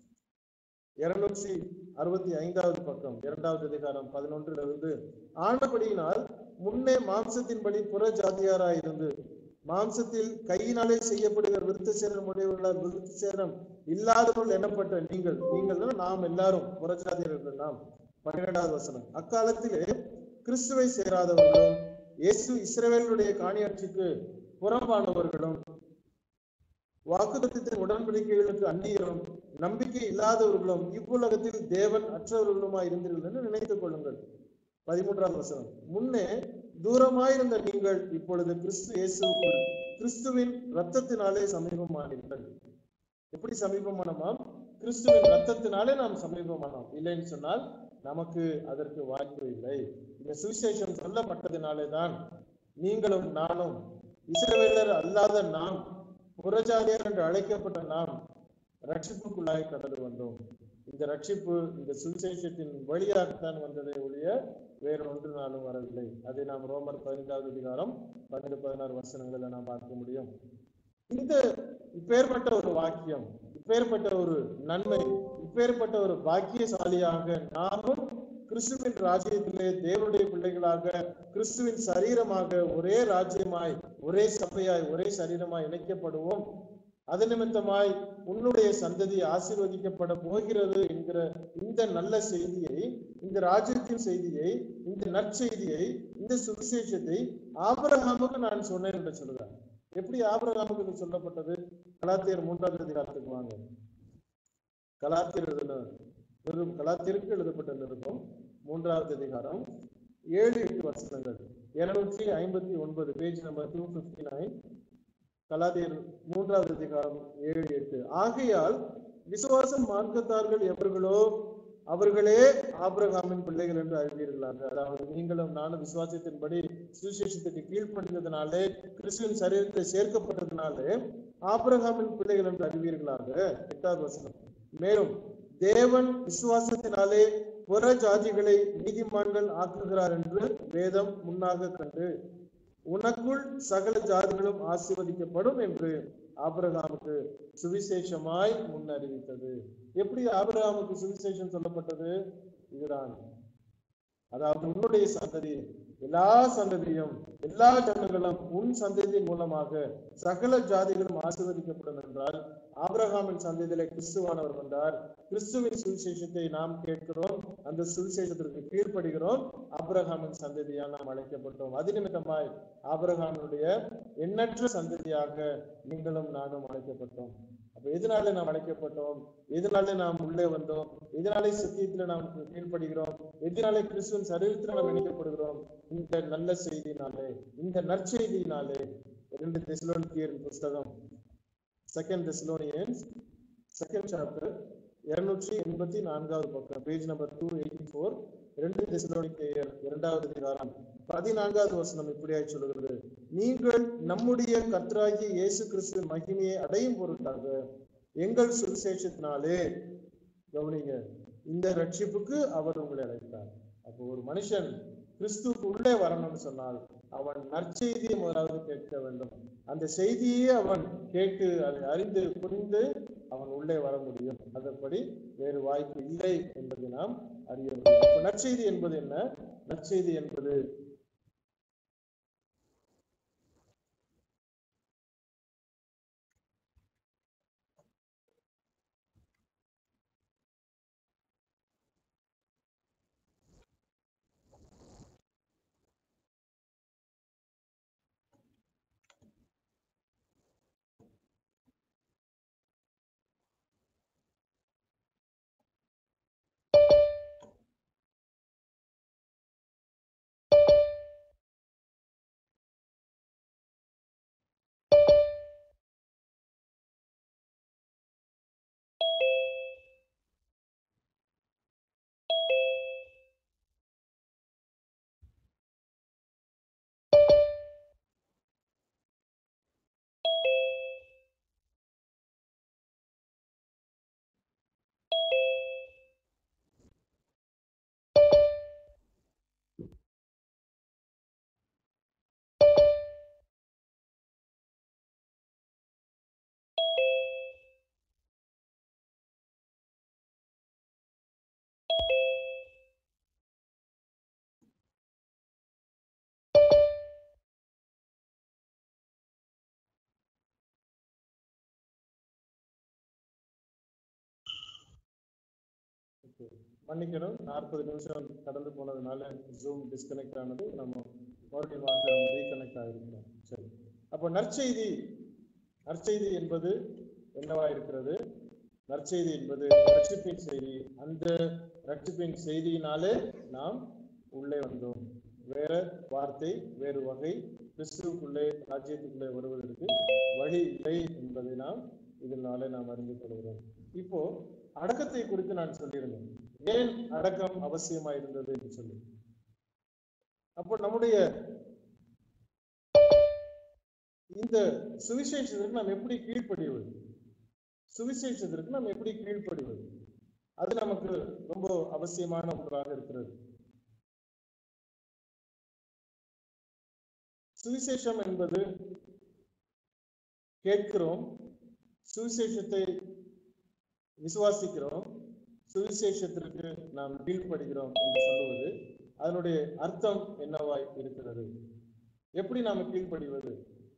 இருநூற்றி அறுபத்தி ஐந்தாவது பக்கம் இரண்டாவது அதிகாரம் பதினொன்றிலிருந்து ஆனபடியினால் முன்னே மாம்சத்தின்படி புற ஜாதியாராயிருந்து மாம்சத்தில் கையினாலே செய்யப்படுகிற விருத்த சேரம் உடையவர்களால் விருத்த சேரம் இல்லாதவர்கள் எண்ணப்பட்ட நீங்கள் நீங்கள் நாம் எல்லாரும் புறஜாதியர்கள் நாம் பன்னிரெண்டாவது வசனம் அக்காலத்திலே கிறிஸ்துவை சேராதவர்களும் இயேசு இஸ்ரவேலுடைய காணியாட்சிக்கு புறம்பானவர்களும் வாக்குத்தத்தின் உடன்படிக்கைகளுக்கு அந்நியரும் நம்பிக்கை இல்லாதவர்களும் இவ்வுலகத்தில் தேவன் அற்றவர்களுமாய் இருந்தீர்கள் என்று நினைத்துக் கொள்ளுங்கள் பதிமூன்றாவது வசனம் முன்னே தூரமாயிருந்த நீங்கள் இப்பொழுது கிறிஸ்து இயேசுக்குள் கிறிஸ்துவின் ரத்தத்தினாலே சமீபமானீர்கள் எப்படி சமீபமானோமாம் கிறிஸ்துவின் ரத்தத்தினாலே நாம் சமீபமானோம் இல்லைன்னு சொன்னால் நமக்கு அதற்கு வாய்ப்பு இல்லை இந்த சுவிசேஷம் சொல்லப்பட்டதினாலே தான் நீங்களும் நானும் இஸ்ரவேலர் அல்லாத நாம் புறஜாதியர் என்று அழைக்கப்பட்ட நாம் ரட்சிப்புக்குள்ளாய் கடந்து வந்தோம் இந்த ரட்சிப்பு இந்த சுவிசேஷத்தின் வழியாகத்தான் வந்ததை ஒழிய வேறு ஒன்றினாலும் வரவில்லை அதை நாம் ரோமர் பதினைந்தாவது அதிகாரம் பன்னெண்டு பதினாறு வசனங்களை நாம் பார்க்க முடியும் இந்த இப்பேற்பட்ட ஒரு வாக்கியம் இப்பேற்பட்ட ஒரு நன்மை இப்பேற்பட்ட ஒரு பாக்கியசாலியாக நாமும் கிறிஸ்துவின் ராஜ்யத்திலே தேவனுடைய பிள்ளைகளாக கிறிஸ்துவின் சரீரமாக ஒரே ராஜ்யமாய் ஒரே சபையாய் ஒரே சரீரமாய் இணைக்கப்படுவோம் அது நிமித்தமாய் உன்னுடைய சந்ததி ஆசீர்வதிக்கப்பட போகிறது என்கிற இந்த நல்ல செய்தியை இந்த ராஜ்யத்தின் செய்தியை இந்த நற்செய்தியை இந்த சுவிசேஷத்தை ஆபரகாமுக்கு நான் சொன்னேன் என்று சொல்லுறேன் எப்படி ஆபரகாமுக்கு இது சொல்லப்பட்டது கலாத்தியர் மூன்றாவது அதிகாரத்துக்கு வாங்க கலாத்தியர் எழுதின நிரு- கலாத்தியருக்கு எழுதப்பட்ட நிருபம் மூன்றாவது அதிகாரம் ஏழு எட்டு வசனங்கள் இருநூற்றி ஐம்பத்தி ஒன்பது page number two fifty nine கலாத்தியர் மூன்றாவது அதிகாரம் ஏழு எட்டு ஆகையால் விசுவாசம் மார்க்கத்தார்கள் எவர்களோ அவர்களே ஆபிரகாமின் பிள்ளைகள் என்று அறிவீர்களாக அதாவது நீங்களும் நானும் விசுவாசத்தின்படி சுவிசேஷத்துக்கு கீழ்ப்படிந்ததினாலே கிறிஸ்துவின் சரீரத்தில் சேர்க்கப்பட்டதினாலே ஆபிரகாமின் பிள்ளைகள் என்று அறிவீர்களாக எட்டாவது வசனம் மேலும் தேவன் விசுவாசத்தினாலே புற ஜாதிகளை நீதிமான்கள் ஆக்குகிறார் என்று வேதம் முன்னாக கண்டு உனக்குள் சகல ஜாதிகளும் ஆசீர்வதிக்கப்படும் என்று ஆபிரகாமுக்கு சுவிசேஷமாய் முன்னறிவித்தது எப்படி ஆபிரகாமுக்கு சுவிசேஷம் சொல்லப்பட்டது இதுதான் அதாவது உன்னுடைய சந்ததி எல்லா சந்ததியும் எல்லா ஜனங்களும் உன் சந்ததியின் மூலமாக சகல ஜாதிகளும் ஆசீர்வதிக்கப்படும் என்றால் ஆபிரகாமின் சந்ததியிலே கிறிஸ்துவானவர் வந்தார் கிறிஸ்துவின் சுவிசேஷத்தை நாம் கேட்கிறோம் அந்த சுவிசேஷத்திற்கு கீழ்ப்படுகிறோம் ஆபிரகாமின் சந்ததியால் நாம் அழைக்கப்பட்டோம் அது நிமித்தமாய் ஆபிரகாமினுடைய எண்ணற்ற சந்ததியாக நீங்களும் நானும் அழைக்கப்பட்டோம் அப்ப எதனால நாம் அழைக்கப்பட்டோம் எதனால நாம் உள்ளே வந்தோம் எதனாலே சத்தியத்துல நாம் கீழ்ப்படுகிறோம் எதனாலே கிறிஸ்துவின் சரீரத்தில் நாம் இணைக்கப்படுகிறோம் இந்த நல்ல செய்தியினாலே இந்த நற்செய்தியினாலே இரண்டு தெசலோனிக்கியரின் புஸ்தகம் செகண்ட் தெசலோனியன்ஸ் செகண்ட் சாப்டர் இருநூற்றி எண்பத்தி நான்காவது பக்கம் page number two eighty four இரண்டு தெசலோனிக்கேயர் இரண்டாவது அதிகாரம் பதினான்காவது வசனம் இப்படியாய் சொல்லுகிறது நீங்கள் நம்முடைய கர்த்தராகிய இயேசு கிறிஸ்துவின் மகிமையை அடையும் பொருட்டாக எங்கள் சுவிசேஷத்தினாலே கவனிங்க இந்த ரட்சிப்புக்கு அவர் உங்களை அழைத்தார் அப்போ ஒரு மனுஷன் கிறிஸ்துவுக்கு உள்ளே வரணும்னு சொன்னால் அவன் நற்செய்தியை முதலாவது கேட்க வேண்டும் அந்த செய்தியே அவன் கேட்டு அதை அறிந்து புரிந்து அவன் உள்ளே வர முடியும் அதன்படி வேறு வாய்ப்பு இல்லை என்பதை நாம் அறிய முடியும் அப்ப நற்செய்தி என்பது என்ன நற்செய்தி என்பது மன்னிக்கணும் நாற்பது நிமிஷம் கடந்து போனதுனால ஜூம் டிஸ்கனெக்ட் ஆனது நம்ம மறுபடியும் வாங்க ரீகனெக்ட் ஆகிருக்கிறோம் சரி அப்போ நற்செய்தி நற்செய்தி என்பது என்னவா இருக்கிறது நற்செய்தி என்பது ரட்சிப்பின் செய்தி அந்த ரட்சிப்பின் செய்தியினாலே நாம் உள்ளே வந்தோம் வேற வார்த்தை வேறு வகை கிறிஸ்துவுக்குள்ளே ராஜ்யத்துக்குள்ளே வருவதற்கு வழி இல்லை என்பதை நாம் இதனாலே நாம் அறிந்து கொள்கிறோம் இப்போ அடக்கத்தை குறித்து நான் சொல்லியிருந்தேன் ஏன் அடக்கம் அவசியமா இருந்தது என்று சொல்லி அப்போ நம்முடைய இந்த சுவிசேஷத்திற்கு நாம் எப்படி கீழ்ப்படிவது சுவிசேஷத்திற்கு நாம் எப்படி கீழ்ப்படிவது அது நமக்கு ரொம்ப அவசியமான ஒன்றாக இருக்கிறது சுவிசேஷம் என்பது கேட்கிறோம் சுவிசேஷத்தை விசுவாசிக்கிறோம் சுவிசேஷத்திற்கு நாம் கீழ்ப்படுகிறோம் என்று சொல்லுவது அதனுடைய அர்த்தம் என்னவாய் இருக்கிறது எப்படி நாம கீழ்ப்படிவது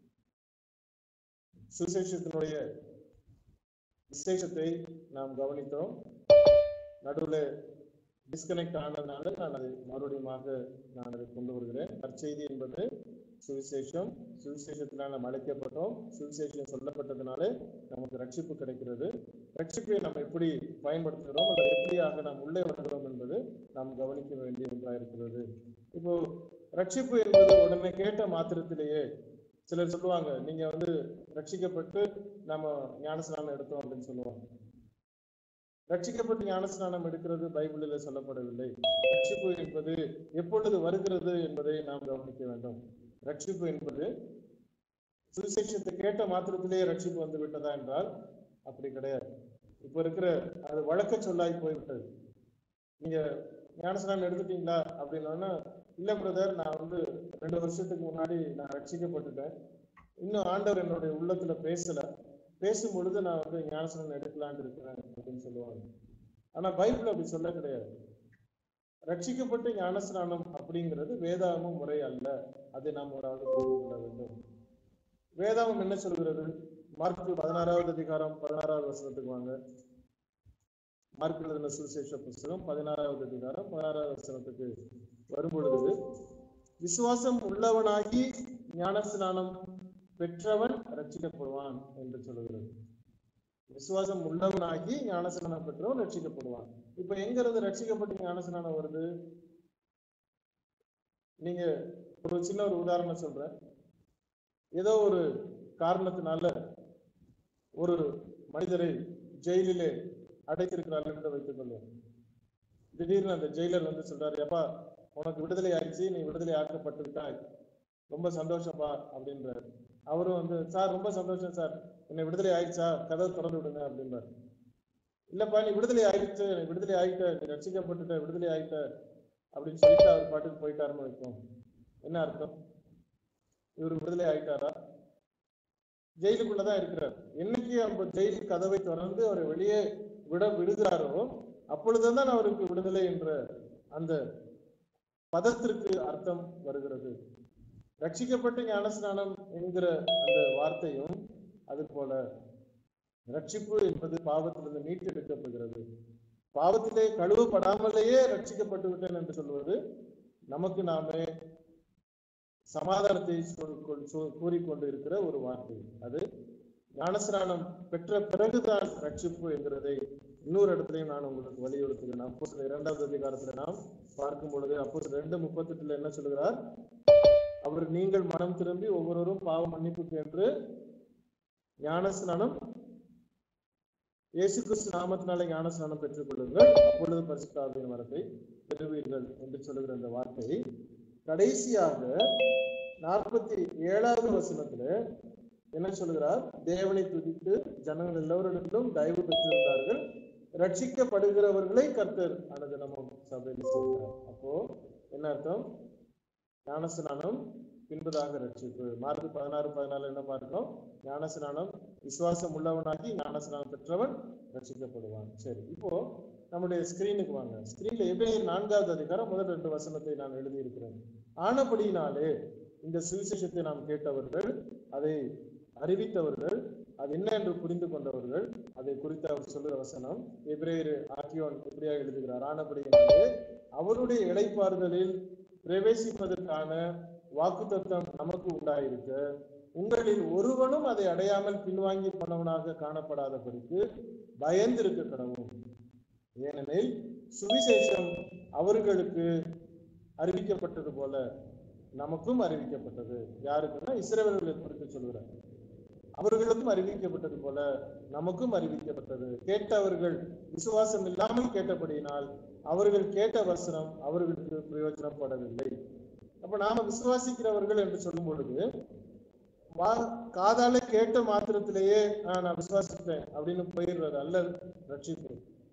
சுவிசேஷத்தினுடைய விசேஷத்தை நாம் கவனித்தோம் நடுவில் டிஸ்கனெக்ட் ஆனதுனால நான் அதை மறுபடியுமாக நான் அதை கொண்டு வருகிறேன் நற்செய்தி என்பது சுவிசேஷம் சுவிசேஷத்தினால் நாம் அழைக்கப்பட்டோம் சுவிசேஷம் சொல்லப்பட்டதுனால நமக்கு ரட்சிப்பு கிடைக்கிறது ரட்சிப்பை நாம் எப்படி பயன்படுத்துகிறோம் அல்லது எப்படியாக நாம் உள்ளே வருகிறோம் என்பது நாம் கவனிக்க வேண்டிய ஒன்றாக இருக்கிறது இப்போ ரட்சிப்பு என்பது உடனே கேட்ட மாத்திரத்திலேயே சிலர் சொல்லுவாங்க நீங்க வந்து ரட்சிக்கப்பட்டு நம்ம ஞானஸ்நானம் எடுத்தோம் அப்படின்னு சொல்லுவாங்க ரட்சிக்கப்பட்டு ஞானஸ்நானம் எடுக்கிறது பைபிளில் சொல்லப்படவில்லை ரட்சிப்பு என்பது எப்பொழுது வருகிறது என்பதை நாம் கவனிக்க வேண்டும் ரட்சிப்பு என்பது சுவிசேஷத்தை கேட்ட மாத்திரத்திலேயே ரட்சிப்பு வந்து விட்டதா என்றால் அப்படி கிடையாது இப்ப இருக்கிற அது வழக்க சொல்லாய் போய்விட்டது நீங்க ஞானஸ்நானம் எடுத்துட்டீங்களா அப்படின்னா இல்ல பிரதர் நான் வந்து ரெண்டு வருஷத்துக்கு முன்னாடி நான் ரட்சிக்கப்பட்டுட்டேன் இன்னும் ஆண்டவர் என்னுடைய உள்ளத்துல பேசல பேசும் பொழுது நான் வந்து ஞானஸ்நானம் எடுக்கலான்னு இருக்கிறேன் அப்படின்னு சொல்லுவாங்க ஆனா பைபிள் அப்படி சொல்ல கிடையாது ரட்சிக்கப்பட்டு ஞானஸ்நானம் அப்படிங்கிறது வேதாகமும் முறை அல்ல அதை நாம் ஒரு ஆள் புரிந்து கொள்ள வேண்டும் வேதாகம் என்ன சொல்கிறது மார்க் பதினாறாவது அதிகாரம் பதினாறாவது வசனத்துக்கு வாங்க மார்க் எழுதின சுவிசேஷ புஸ்தகம் பதினாறாவது அதிகாரம் பதினாறாவது வசனத்துக்கு வரும்பொழுது விசுவாசம் உள்ளவனாகி ஞானஸ்நானம் பெற்றவன் ரட்சிக்கப்படுவான் என்று சொல்லுகிறது விசுவாசம் உள்ளவனாகி ஞானஸ்நானம் பெற்றவன் ரட்சிக்கப்படுவான் இப்ப எங்க இருந்து ரட்சிக்கப்பட்டு ஞானஸ்நானம் வருது நீங்க ஒரு சின்ன ஒரு உதாரணம் சொல்றேன் ஏதோ ஒரு காரணத்தினால ஒரு மனிதரை ஜெயிலிலே அடைத்திருக்கிறார்கள் என்று வைத்துக் கொள்வோம் திடீர்னு அந்த ஜெயிலர் வந்து சொல்றாரு எப்பா உனக்கு விடுதலை ஆயிடுச்சு நீ விடுதலை ஆக்கப்பட்டு விட்டாய் ரொம்ப சந்தோஷப்பா அப்படின்றாரு அவரும் வந்து சார் ரொம்ப சந்தோஷம் சார் என்னை விடுதலை ஆயிடுச்சா கதவை திறந்து விடுங்க அப்படின்றாரு இல்லப்பா நீ விடுதலை ஆயிடுச்சு நீ விடுதலை ஆயிட்ட நீ ரட்சிக்கப்பட்டுட்ட விடுதலை ஆயிட்ட அப்படின்னு சொல்லிட்டு அவர் பாட்டுக்கு போயிட்டாருன்னு வைப்போம் என்ன அர்த்தம் இவர் விடுதலை ஆயிட்டாரா ஜெயிலுக்குள்ளதான் இருக்கிறார் என்னைக்கு அந்த ஜெயில் கதவை திறந்து அவரை வெளியே விட விடுகிறாரோ அப்பொழுதுதான் அவருக்கு விடுதலை என்ற அந்த பதத்திற்கு அர்த்தம் வருகிறது ரட்சிக்கப்பட்ட ஞானஸ்நானம் என்கிற அந்த வார்த்தையும் அது போல ரட்சிப்பு என்பது பாவத்திலிருந்து மீட்டெடுக்கப்படுகிறது பாவத்திலே கழுவப்படாமலேயே ரட்சிக்கப்பட்டு விட்டேன் என்று சொல்வது நமக்கு நாமே சமாதானத்தை சொல்- கொள்- சொ- கூறிக்கொண்டு இருக்கிற ஒரு வார்த்தை அது ஞானஸ்நானம் பெற்ற பிறகுதான் ரட்சிப்பு என்கிறதை இன்னொரு இடத்துலையும் நான் உங்களுக்கு வலியுறுத்துகிறேன் அப்போ இரண்டாவது அதிகாரத்துல நாம் பார்க்கும் பொழுது அப்போ ரெண்டு முப்பத்தெட்டுல என்ன சொல்லுகிறார் அவர் நீங்கள் மனம் திரும்பி ஒவ்வொருவரும் பாவ மன்னிப்புக்கு என்று ஞானஸ்நானம் இயேசு கிறிஸ்து நாமத்தினாலே ஞானஸ்நானம் பெற்றுக் கொள்ளுங்கள் அப்பொழுது பரிசுத்தாவின் வரத்தை பெறுவீர்கள் என்று சொல்லுகிற அந்த வார்த்தை கடைசியாக நாற்பத்தி ஏழாவது வசனத்துல என்ன சொல்கிறார் தேவனை துதித்து ஜனங்கள் எல்லோரிடத்திலும் தயவு பெற்றிருந்தார்கள் ரட்சிக்கப்படுகிறவர்களை கர்த்தர் அனுதினமும் சபையில் செய்கிறார் அப்போ என்ன அர்த்தம் ஞானஸ்நானம் பின்பதாக ரட்சிப்பு மார்க் பதினாறு பதினாலு என்ன பார்க்கிறோம் ஞானஸ்நானம் விசுவாசம் உள்ளவனாகி ஞானஸ்நானம் பெற்றவன் ரட்சிக்கப்படுவான் சரி இப்போ நம்முடைய ஸ்கிரீனுக்கு வாங்க ஸ்கிரீன்ல எபிரேயர் நான்காவது அதிகாரம் முதல் ரெண்டு வசனத்தை நான் எழுதியிருக்கிறேன் ஆனபடியினாலே இந்த சுவிசேஷத்தை நாம் கேட்டவர்கள் அதை அறிவித்தவர்கள் அது என்ன என்று புரிந்து கொண்டவர்கள் அதை குறித்து அவர் சொல்லுகிற வசனம் எபிரேயர் ஆக்கியோன் இப்படியாக எழுதுகிறார் ஆனபடியினாலே அவருடைய இளைப்பாறுதலில் பிரவேசிப்பதற்கான வாக்குத்தத்தம் நமக்கு உண்டாயிருக்க உங்களில் ஒருவனும் அதை அடையாமல் பின்வாங்கி போனவனாக காணப்படாதபடிக்கு பயந்திருக்க கடவும் ஏனெனில் சுவிசேஷம் அவர்களுக்கு அறிவிக்கப்பட்டது போல நமக்கும் அறிவிக்கப்பட்டது யாருக்குன்னா இஸ்ரவேலர்களை குறித்து சொல்கிறார் அவர்களுக்கும் அறிவிக்கப்பட்டது போல நமக்கும் அறிவிக்கப்பட்டது கேட்டவர்கள் விசுவாசம் இல்லாமல் கேட்டபடியினால் அவர்கள் கேட்ட வசனம் அவர்களுக்கு பிரயோஜனப்படவில்லை அப்ப நாம விசுவாசிக்கிறவர்கள் என்று சொல்லும் பொழுது வா காதால கேட்ட மாத்திரத்திலேயே "ஆ, நான் விசுவாசிப்பேன் அப்படின்னு போயிடுறது அல்ல ரட்சிப்பு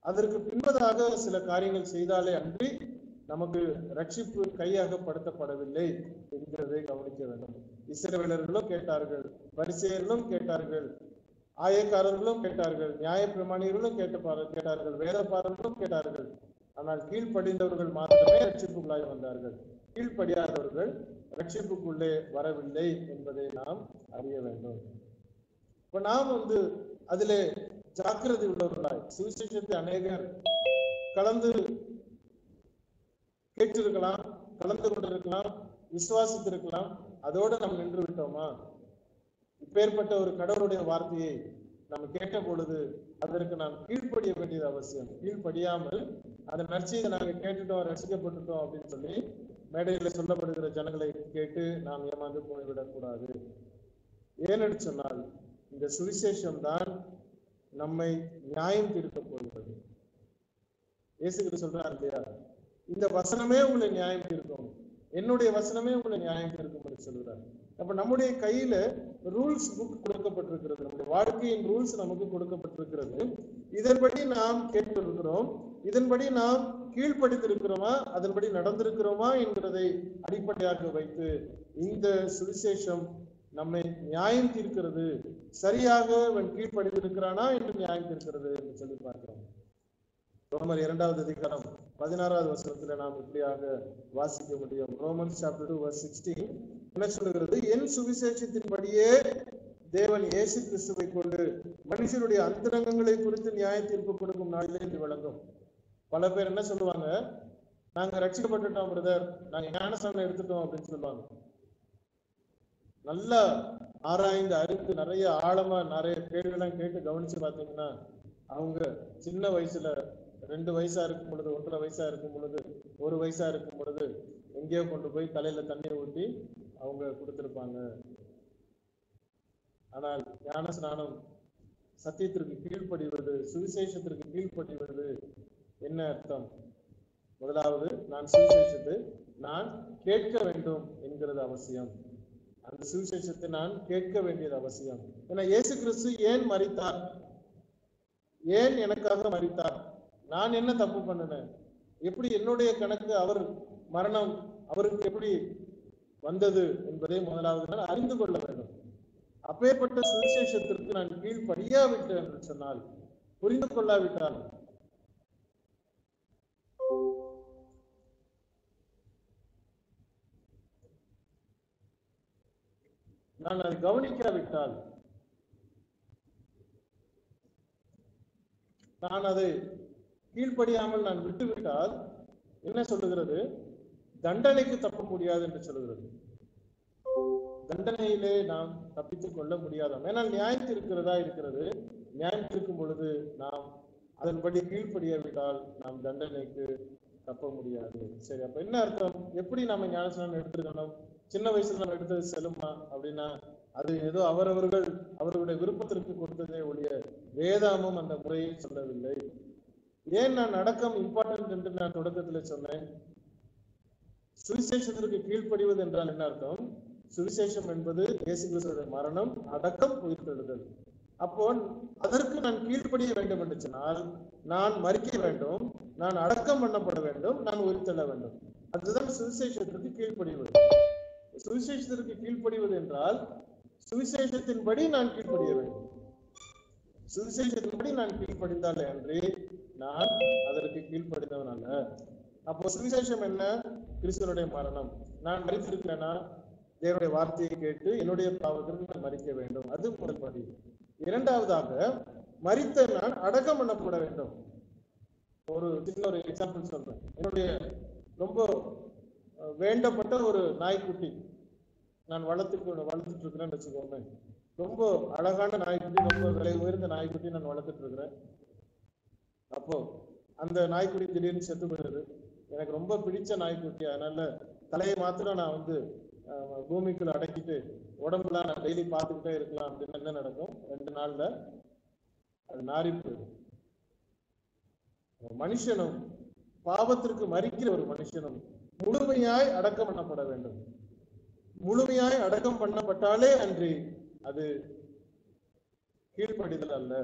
அதற்கு பின்பதாக சில காரியங்கள் செய்தாலே அன்றி நமக்கு ரட்சிப்பு கையாகப்படுத்தப்படவில்லை என்கிறதை கவனிக்க வேண்டும் இஸ்ரவேலர்களும் கேட்டார்கள் பரிசேயர்களும் கேட்டார்கள் ஆயக்காரர்களும் கேட்டார்கள் நியாயப்பிரமாணிகளும் கேட்ட கேட்டார்கள் வேதப்பாரர்களும் கேட்டார்கள் ஆனால் கீழ்ப்படிந்தவர்கள் மாத்திரமே ரட்சிப்புக்குள்ளாய் வந்தார்கள் கீழ்ப்படியாதவர்கள் ரட்சிப்புக்குள்ளே வரவில்லை என்பதை நாம் அறிய வேண்டும் இப்ப நாம் வந்து அதிலே ஜாக்கிரதை உள்ளவர்களாய் சுவிசேஷத்தை அநேகர் கலந்து கேட்டிருக்கலாம் கலந்து கொண்டிருக்கலாம் விசுவாசித்திருக்கலாம் அதோடு நாம் நின்று விட்டோமா இப்பேற்பட்ட ஒரு கடவுளுடைய வார்த்தையை நாம் கேட்ட பொழுது அதற்கு நாம் கீழ்ப்படிய வேண்டியது அவசியம் கீழ்ப்படியாமல் அந்த நற்செய்தை நாங்கள் கேட்டுட்டோம் ரசிக்கப்பட்டுட்டோம் அப்படின்னு சொல்லி மேடையில சொல்லப்படுகிற ஜனங்களை கேட்டு நாம் ஏமாந்து போய்விடக் கூடாது ஏனென்று சொன்னால் இந்த சுவிசேஷம் தான் நம்மை நியாயம் தீர்க்க போகிறது இயேசுகிட்ட சொல்றாரு இல்லையா இந்த வசனமே உங்களை நியாயம் தீர்க்கும் என்னுடைய வசனமே உங்களை நியாயம் தீர்க்கும் என்று சொல்கிறார் அப்ப நம்முடைய கையில ரூல்ஸ் புக் கொடுக்கப்பட்டிருக்கிறது நம்முடைய வாழ்க்கையின் ரூல்ஸ் நமக்கு கொடுக்கப்பட்டிருக்கிறது இதன்படி நாம் கேட்டிருக்கிறோம் இதன்படி நாம் கீழ்ப்படித்திருக்கிறோமா அதன்படி நடந்திருக்கிறோமா என்கிறதை அடிப்படையாக வைத்து இந்த சுவிசேஷம் நம்மை நியாயம் தீர்க்கிறது சரியாக அவன் கீழ்ப்படித்திருக்கிறானா என்று நியாயம் தீர்க்கிறது என்று சொல்லி பார்க்கிறோம் ரோமர் இரண்டாவது அதிகாரம் பதினாறாவது வசனத்துல நாம் இப்படியாக வாசிக்க முடியும் Romans chapter two verse sixteen என்ன சொல்லுகிறது என் சுவிசேஷத்தின்படியே தேவன் இயேசு கிறிஸ்துவை கொண்டு மனுஷருடைய அந்தரங்கங்களை குறித்து நியாய தீர்ப்பு கொடுக்கும் நாளிலே இது விளங்கும் பல பேர் என்ன சொல்லுவாங்க நாங்க ரட்சிக்கப்பட்டுட்டோம் பிரதர் நாங்க ஞானஸ்தானம் எடுத்துட்டோம் அப்படின்னு சொல்லுவாங்க நல்லா ஆராய்ந்து அறிந்து நிறைய ஆழமா நிறைய கேள்வியெல்லாம் கேட்டு கவனிச்சு பார்த்தீங்கன்னா அவங்க சின்ன வயசுல ரெண்டு வயசா இருக்கும் பொழுது ஒன்றரை வயசா இருக்கும் பொழுது ஒரு வயசா இருக்கும் பொழுது எங்கேயோ கொண்டு போய் தலையில தண்ணீர் ஊற்றி அவங்க கொடுத்திருப்பாங்க ஆனால் ஞான ஸ்நானம் சத்தியத்திற்கு கீழ்ப்படிவது சுவிசேஷத்திற்கு கீழ்ப்படிவது என்ன அர்த்தம் முதலாவது நான் சுவிசேஷத்தை நான் கேட்க வேண்டும் என்கிறது அவசியம் அந்த சுவிசேஷத்தை நான் கேட்க வேண்டியது அவசியம் ஏன்னா இயேசு கிறிஸ்து ஏன் மறித்தார் ஏன் எனக்காக மறித்தார் நான் என்ன தப்பு பண்ணினேன் எப்படி என்னுடைய கணக்கு அவர் மரணம் அவருக்கு எப்படி வந்தது என்பதை முதலாவது நான் அறிந்து கொள்ள வேண்டும் அப்பேற்பட்ட சுவிசேஷத்திற்கு நான் கீழ்ப்படியாவிட்டேன் என்று சொன்னால் புரிந்து கொள்ளாவிட்டால் நான் அதை கவனிக்காவிட்டால் நான் அதை கீழ்ப்படியாமல் நான் விட்டுவிட்டால் என்ன சொல்லுகிறது தண்டனைக்கு தப்ப முடியாது என்று சொல்லுகிறது தண்டனையிலே நாம் தப்பித்துக் கொள்ள முடியாதாம் ஏனால் நியாயம் இருக்கிறதா இருக்கிறது நியாயம் இருக்கும் பொழுது நாம் அதன்படி கீழ்ப்படியாவிட்டால் நாம் தண்டனைக்கு தப்ப முடியாது சரி அப்ப என்ன அர்த்தம் எப்படி நம்ம ஞானஸ்நானம் எடுத்துருக்கணும் சின்ன வயசுல நம்ம எடுத்தது செல்லுமா அப்படின்னா அது ஏதோ அவரவர்கள் அவர்களுடைய விருப்பத்திற்கு கொடுத்ததே ஒழிய வேதாமும் அந்த முறையை சொல்லவில்லை ஏன் நான் அடக்கம் இம்பார்ட்டன்ட் என்று நான் தொடக்கத்துல சொன்னேன் சுவிசேஷத்திற்கு கீழ்ப்படிவது என்றால் என்ன அர்த்தம் சுவிசேஷம் என்பது இயேசு கிறிஸ்துடைய மரணம் அடக்கம் உயிர்த்தெழுதல் அப்போ அதற்கு நான் கீழ்ப்படிய வேண்டும் என்று சொன்னால் நான் மறிக்க வேண்டும் நான் அடக்கம் பண்ணப்பட வேண்டும் நான் உயிர்த்தெழ வேண்டும் அதுதான் சுவிசேஷத்திற்கு கீழ்ப்படிவது சுவிசேஷத்திற்கு கீழ்ப்படிவது என்றால் சுவிசேஷத்தின்படி நான் கீழ்ப்படிய வேண்டும் சுவிசேஷத்தின்படி நான் கீழ்ப்படிந்தாலே அன்றி நான் அதற்கு கீழ்ப்படிந்தவன் அல்ல அப்போ சுவிசேஷம் என்ன கிறிஸ்துவனுடைய மரணம் நான் மறித்திருக்கிறேனா தேவனுடைய வார்த்தையை கேட்டு என்னுடைய பாவத்திற்கு நான் மறிக்க வேண்டும் அது முதல் படி இரண்டாவதாக மறித்த நான் அடக்கம் பண்ணப்பட வேண்டும் ஒரு சின்ன ஒரு எக்ஸாம்பிள் சொல்றேன் என்னுடைய ரொம்ப அஹ், வேண்டப்பட்ட ஒரு நாய்க்குட்டி நான் வளர்த்துக்கு வளர்த்துட்டு இருக்கிறேன்னு வச்சுக்கோங்க ரொம்ப அழகான நாய்க்குட்டி ரொம்ப விலை உயர்ந்த நாய்க்குட்டி நான் வளர்த்துட்டு இருக்கிறேன் அப்போ அந்த நாய்க்குட்டி திடீர்னு செத்து போயிடுது எனக்கு ரொம்ப பிடிச்ச நாய்க்குட்டி அதனால தலையை மாத்திரம் நான் வந்து அஹ், பூமிக்குள்ள அடக்கிட்டு உடம்புலாம் நான் டெய்லி பார்த்துக்கிட்டே இருக்கலாம் அப்படின்னு என்ன நடக்கும் ரெண்டு நாள்ல அது நாறி போயிடும் ஒரு மனுஷனும் பாவத்திற்கு மறிக்கிற ஒரு மனுஷனும் முழுமையாய் அடக்கம் பண்ணப்பட வேண்டும் முழுமையாய் அடக்கம் பண்ணப்பட்டாலே அன்றி அது கீழ்ப்படிதல் அல்ல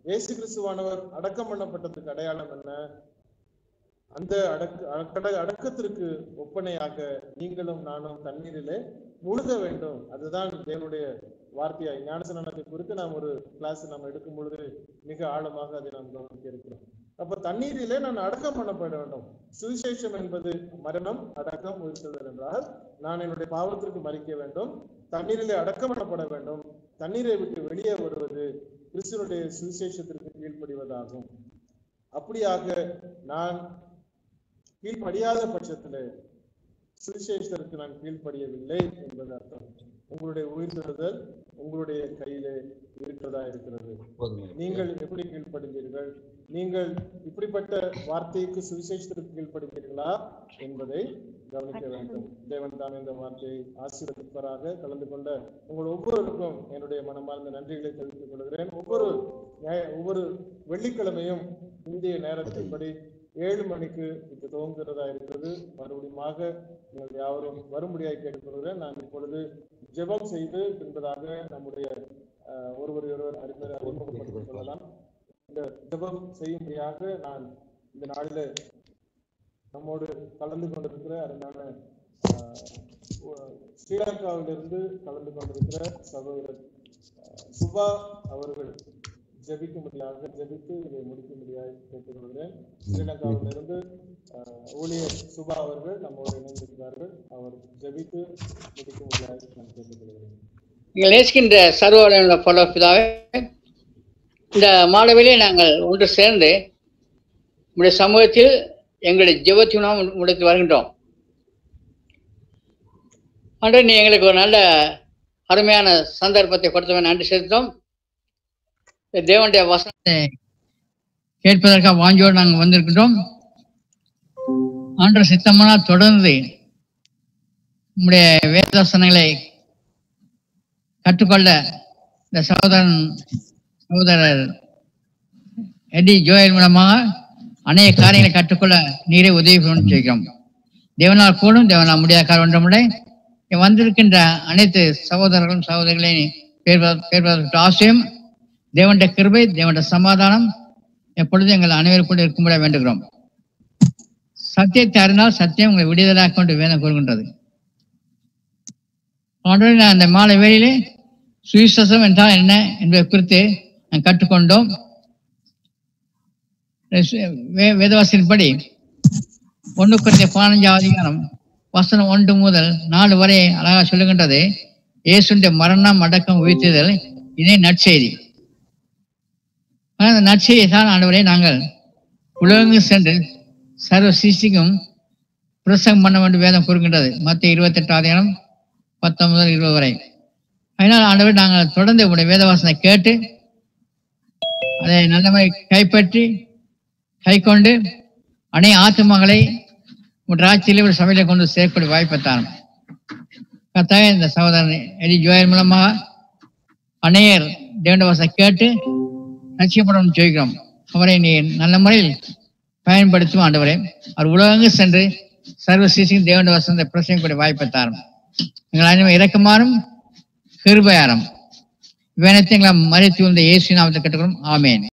இயேசு கிறிஸ்துவானவர் அடக்கம் பண்ணப்பட்டதுக்கு அடையாளம் என்ன அந்த அடக்க அடக்க- அடக்கத்திற்கு ஒப்பனையாக நீங்களும் நானும் தண்ணீரிலே முழுக வேண்டும் அதுதான் தேவனுடைய வார்த்தையாய் ஞானசனத்தை குறித்து நாம் ஒரு கிளாஸ் நாம் எடுக்கும் பொழுது மிக ஆழமாக அதை நாம் கவனிக்க இருக்கிறோம் அப்ப தண்ணீரிலே நான் அடக்கம் பண்ணப்பட வேண்டும் சுவிசேஷம் என்பது மரணம் அடக்கம் உயிர்த்தெழுதல் என்றால் நான் என்னுடைய பாவத்திற்கு மறிக்க வேண்டும் தண்ணீரிலே அடக்கம் பண்ணப்பட வேண்டும் தண்ணீரை விட்டு வெளியே வருவது கிறிஸ்துவனுடைய சுவிசேஷத்திற்கு கீழ்ப்படிவதாகும் அப்படியாக நான் கீழ்ப்படியாத பட்சத்திலே சுவிசேஷத்திற்கு நான் கீழ்ப்படியவில்லை என்பது அர்த்தம் உங்களுடைய உயிர்த்தெழுதல் உங்களுடைய கையிலே இருக்கிறதா இருக்கிறது நீங்கள் எப்படி கீழ்ப்படிந்தீர்கள் நீங்கள் இப்படிப்பட்ட வார்த்தைக்கு சுவிசேஷத்திற்கு கீழ்ப்படிந்தீர்களா என்பதை கவனிக்க வேண்டும் தேவன் தான் இந்த வார்த்தையை ஆசீர்வதிப்பராக கலந்து கொண்ட உங்கள் ஒவ்வொருவருக்கும் என்னுடைய மனமார்ந்த நன்றிகளை தெரிவித்துக் கொள்கிறேன் ஒவ்வொரு ஞாய- ஒவ்வொரு வெள்ளிக்கிழமையும் இந்திய நேரத்தின்படி ஏழு மணிக்கு இது துவங்குகிறதா இருக்கிறது மறுபடியுமாக நீங்கள் யாவரும் வரும்படியாக கேட்டுக்கொள்கிறேன் நான் இப்பொழுது ஜெபம் செய்து பின்பதாக நம்முடைய அஹ், ஒருவர் ஒருவர் அறிமுக அறிமுகப்படுத்திக் கொள்ளலாம் இந்த ஜெபம் செய்யும்படியாக நான் இந்த நாளில் நம்மோடு கலந்து கொண்டிருக்கிற அருமையான அஹ், உ- ஸ்ரீலங்காவிலிருந்து கலந்து கொண்டிருக்கிற சகோதரர் அஹ், சுபா அவர்கள் ஜெபிக்கும்படியாக ஜெபித்து இதை முடிக்கும்படியாக கேட்டுக்கொள்கிறேன் ஸ்ரீலங்காவிலிருந்து அஹ், ஊழியர் சுபா அவர்கள் நம்மோடு இணைந்திருக்கிறார்கள் அவர் ஜெபித்து முடிக்கும்படியாக நான் கேட்டுக்கொள்கிறேன் நீங்கள் நேசிக்கின்ற சர்வ பல பிதாவே இந்த மாணவிலே நாங்கள் ஒன்று சேர்ந்து உங்களுடைய சமூகத்தில் எங்களுடைய ஜெபத்தினால் முடித்து வருகின்றோம் அன்று நீ எங்களுக்கு ஒரு நல்ல அருமையான சந்தர்ப்பத்தை கொடுத்தவன் நன்றி செலுத்தோம் இந்த தேவனுடைய வசனத்தை கேட்பதற்காக வாஞ்சியோடு நாங்கள் வந்திருக்கின்றோம் ஆண்டு சித்தமானால் தொடர்ந்து உங்களுடைய வேதவசனங்களை கற்றுக்கொள்ள இந்த சகோதரன் சகோதரர் எடி ஜோயல் மூலமாக அநேக காரியங்களை கற்றுக்கொள்ள நீரே உதவி பண்ண செய்கிறோம் தேவனால் கூடும் தேவனால் முடியாத காரணம் ஒன்றுமில்லை இங்க வந்திருக்கின்ற அனைத்து சகோதரர்களும் சகோதரிகளையும் பேர்வ- பேர்வதற்கு ஆசையும் தேவனுடைய கிருபை தேவனுடைய சமாதானம் எப்பொழுதும் எங்கள் அனைவருக்கும் இருக்கும்படியாக வேண்டுகிறோம் சத்தியத்தை அறிந்தால் சத்தியம் உங்களை விடுதலாக கொண்டு வேதம் கூறுகின்றது ஆண்டவரே, நான் அந்த மாலை வேளையிலே சுவிசேஷம் என்றால் என்ன என்பதை குறித்து நான் கற்றுக்கொண்டோம் வே- வேதவாசியின்படி ஒன்று குறித்த பதினஞ்சாவது அதிகாரம் வசனம் ஒன்று முதல் நாலு வரை அழகா சொல்லுகின்றது இயேசுடைய மரணம் அடக்கம் உயிர்த்தெழுதல் இதே நற்செய்தி ஆனால் அந்த நற்செய்தியை தான் ஆண்டவரே நாங்கள் உலகெங்கும் சென்று சர்வ சிருஷ்டிக்கும் பிரசங்கம் பண்ண வேண்டும் வேதம் கூறுகின்றது மத்திய இருபத்தெட்டாம் அதிகாரம் பத்தொன்பது முதல் இருபது வரை அதனால் ஆண்டவர் நாங்கள் தொடர்ந்து உடைய வேதவாசனை கேட்டு அதை நல்ல முறை கைப்பற்றி கை கொண்டு அநேக ஆத்துமகளை உன் ராட்சியிலே ஒரு சபையில கொண்டு சேர்க்கக்கூடிய வாய்ப்பை தாரும் கத்தாய இந்த சகோதரன் எடி ஜோயல் மூலமாக அநேகர் தேவண்டவாசனை கேட்டு லட்சியப்படம் ஜெயிக்கிறோம் அவரை நீ நல்ல முறையில் பயன்படுத்தும் ஆண்டவரே அவர் உலகங்கு சென்று சர்வ சிசிக்கும் தேவண்ட வசந்த பிரசங்கக்கூடிய வாய்ப்பை தாரும் எங்கள் அனைவரும் இறக்குமாறும் கிருபையாரம் இவனத்தை எங்களை மறைத்து வந்த இயேசு நாமத்தை கட்டுக்கிறோம் ஆமேன்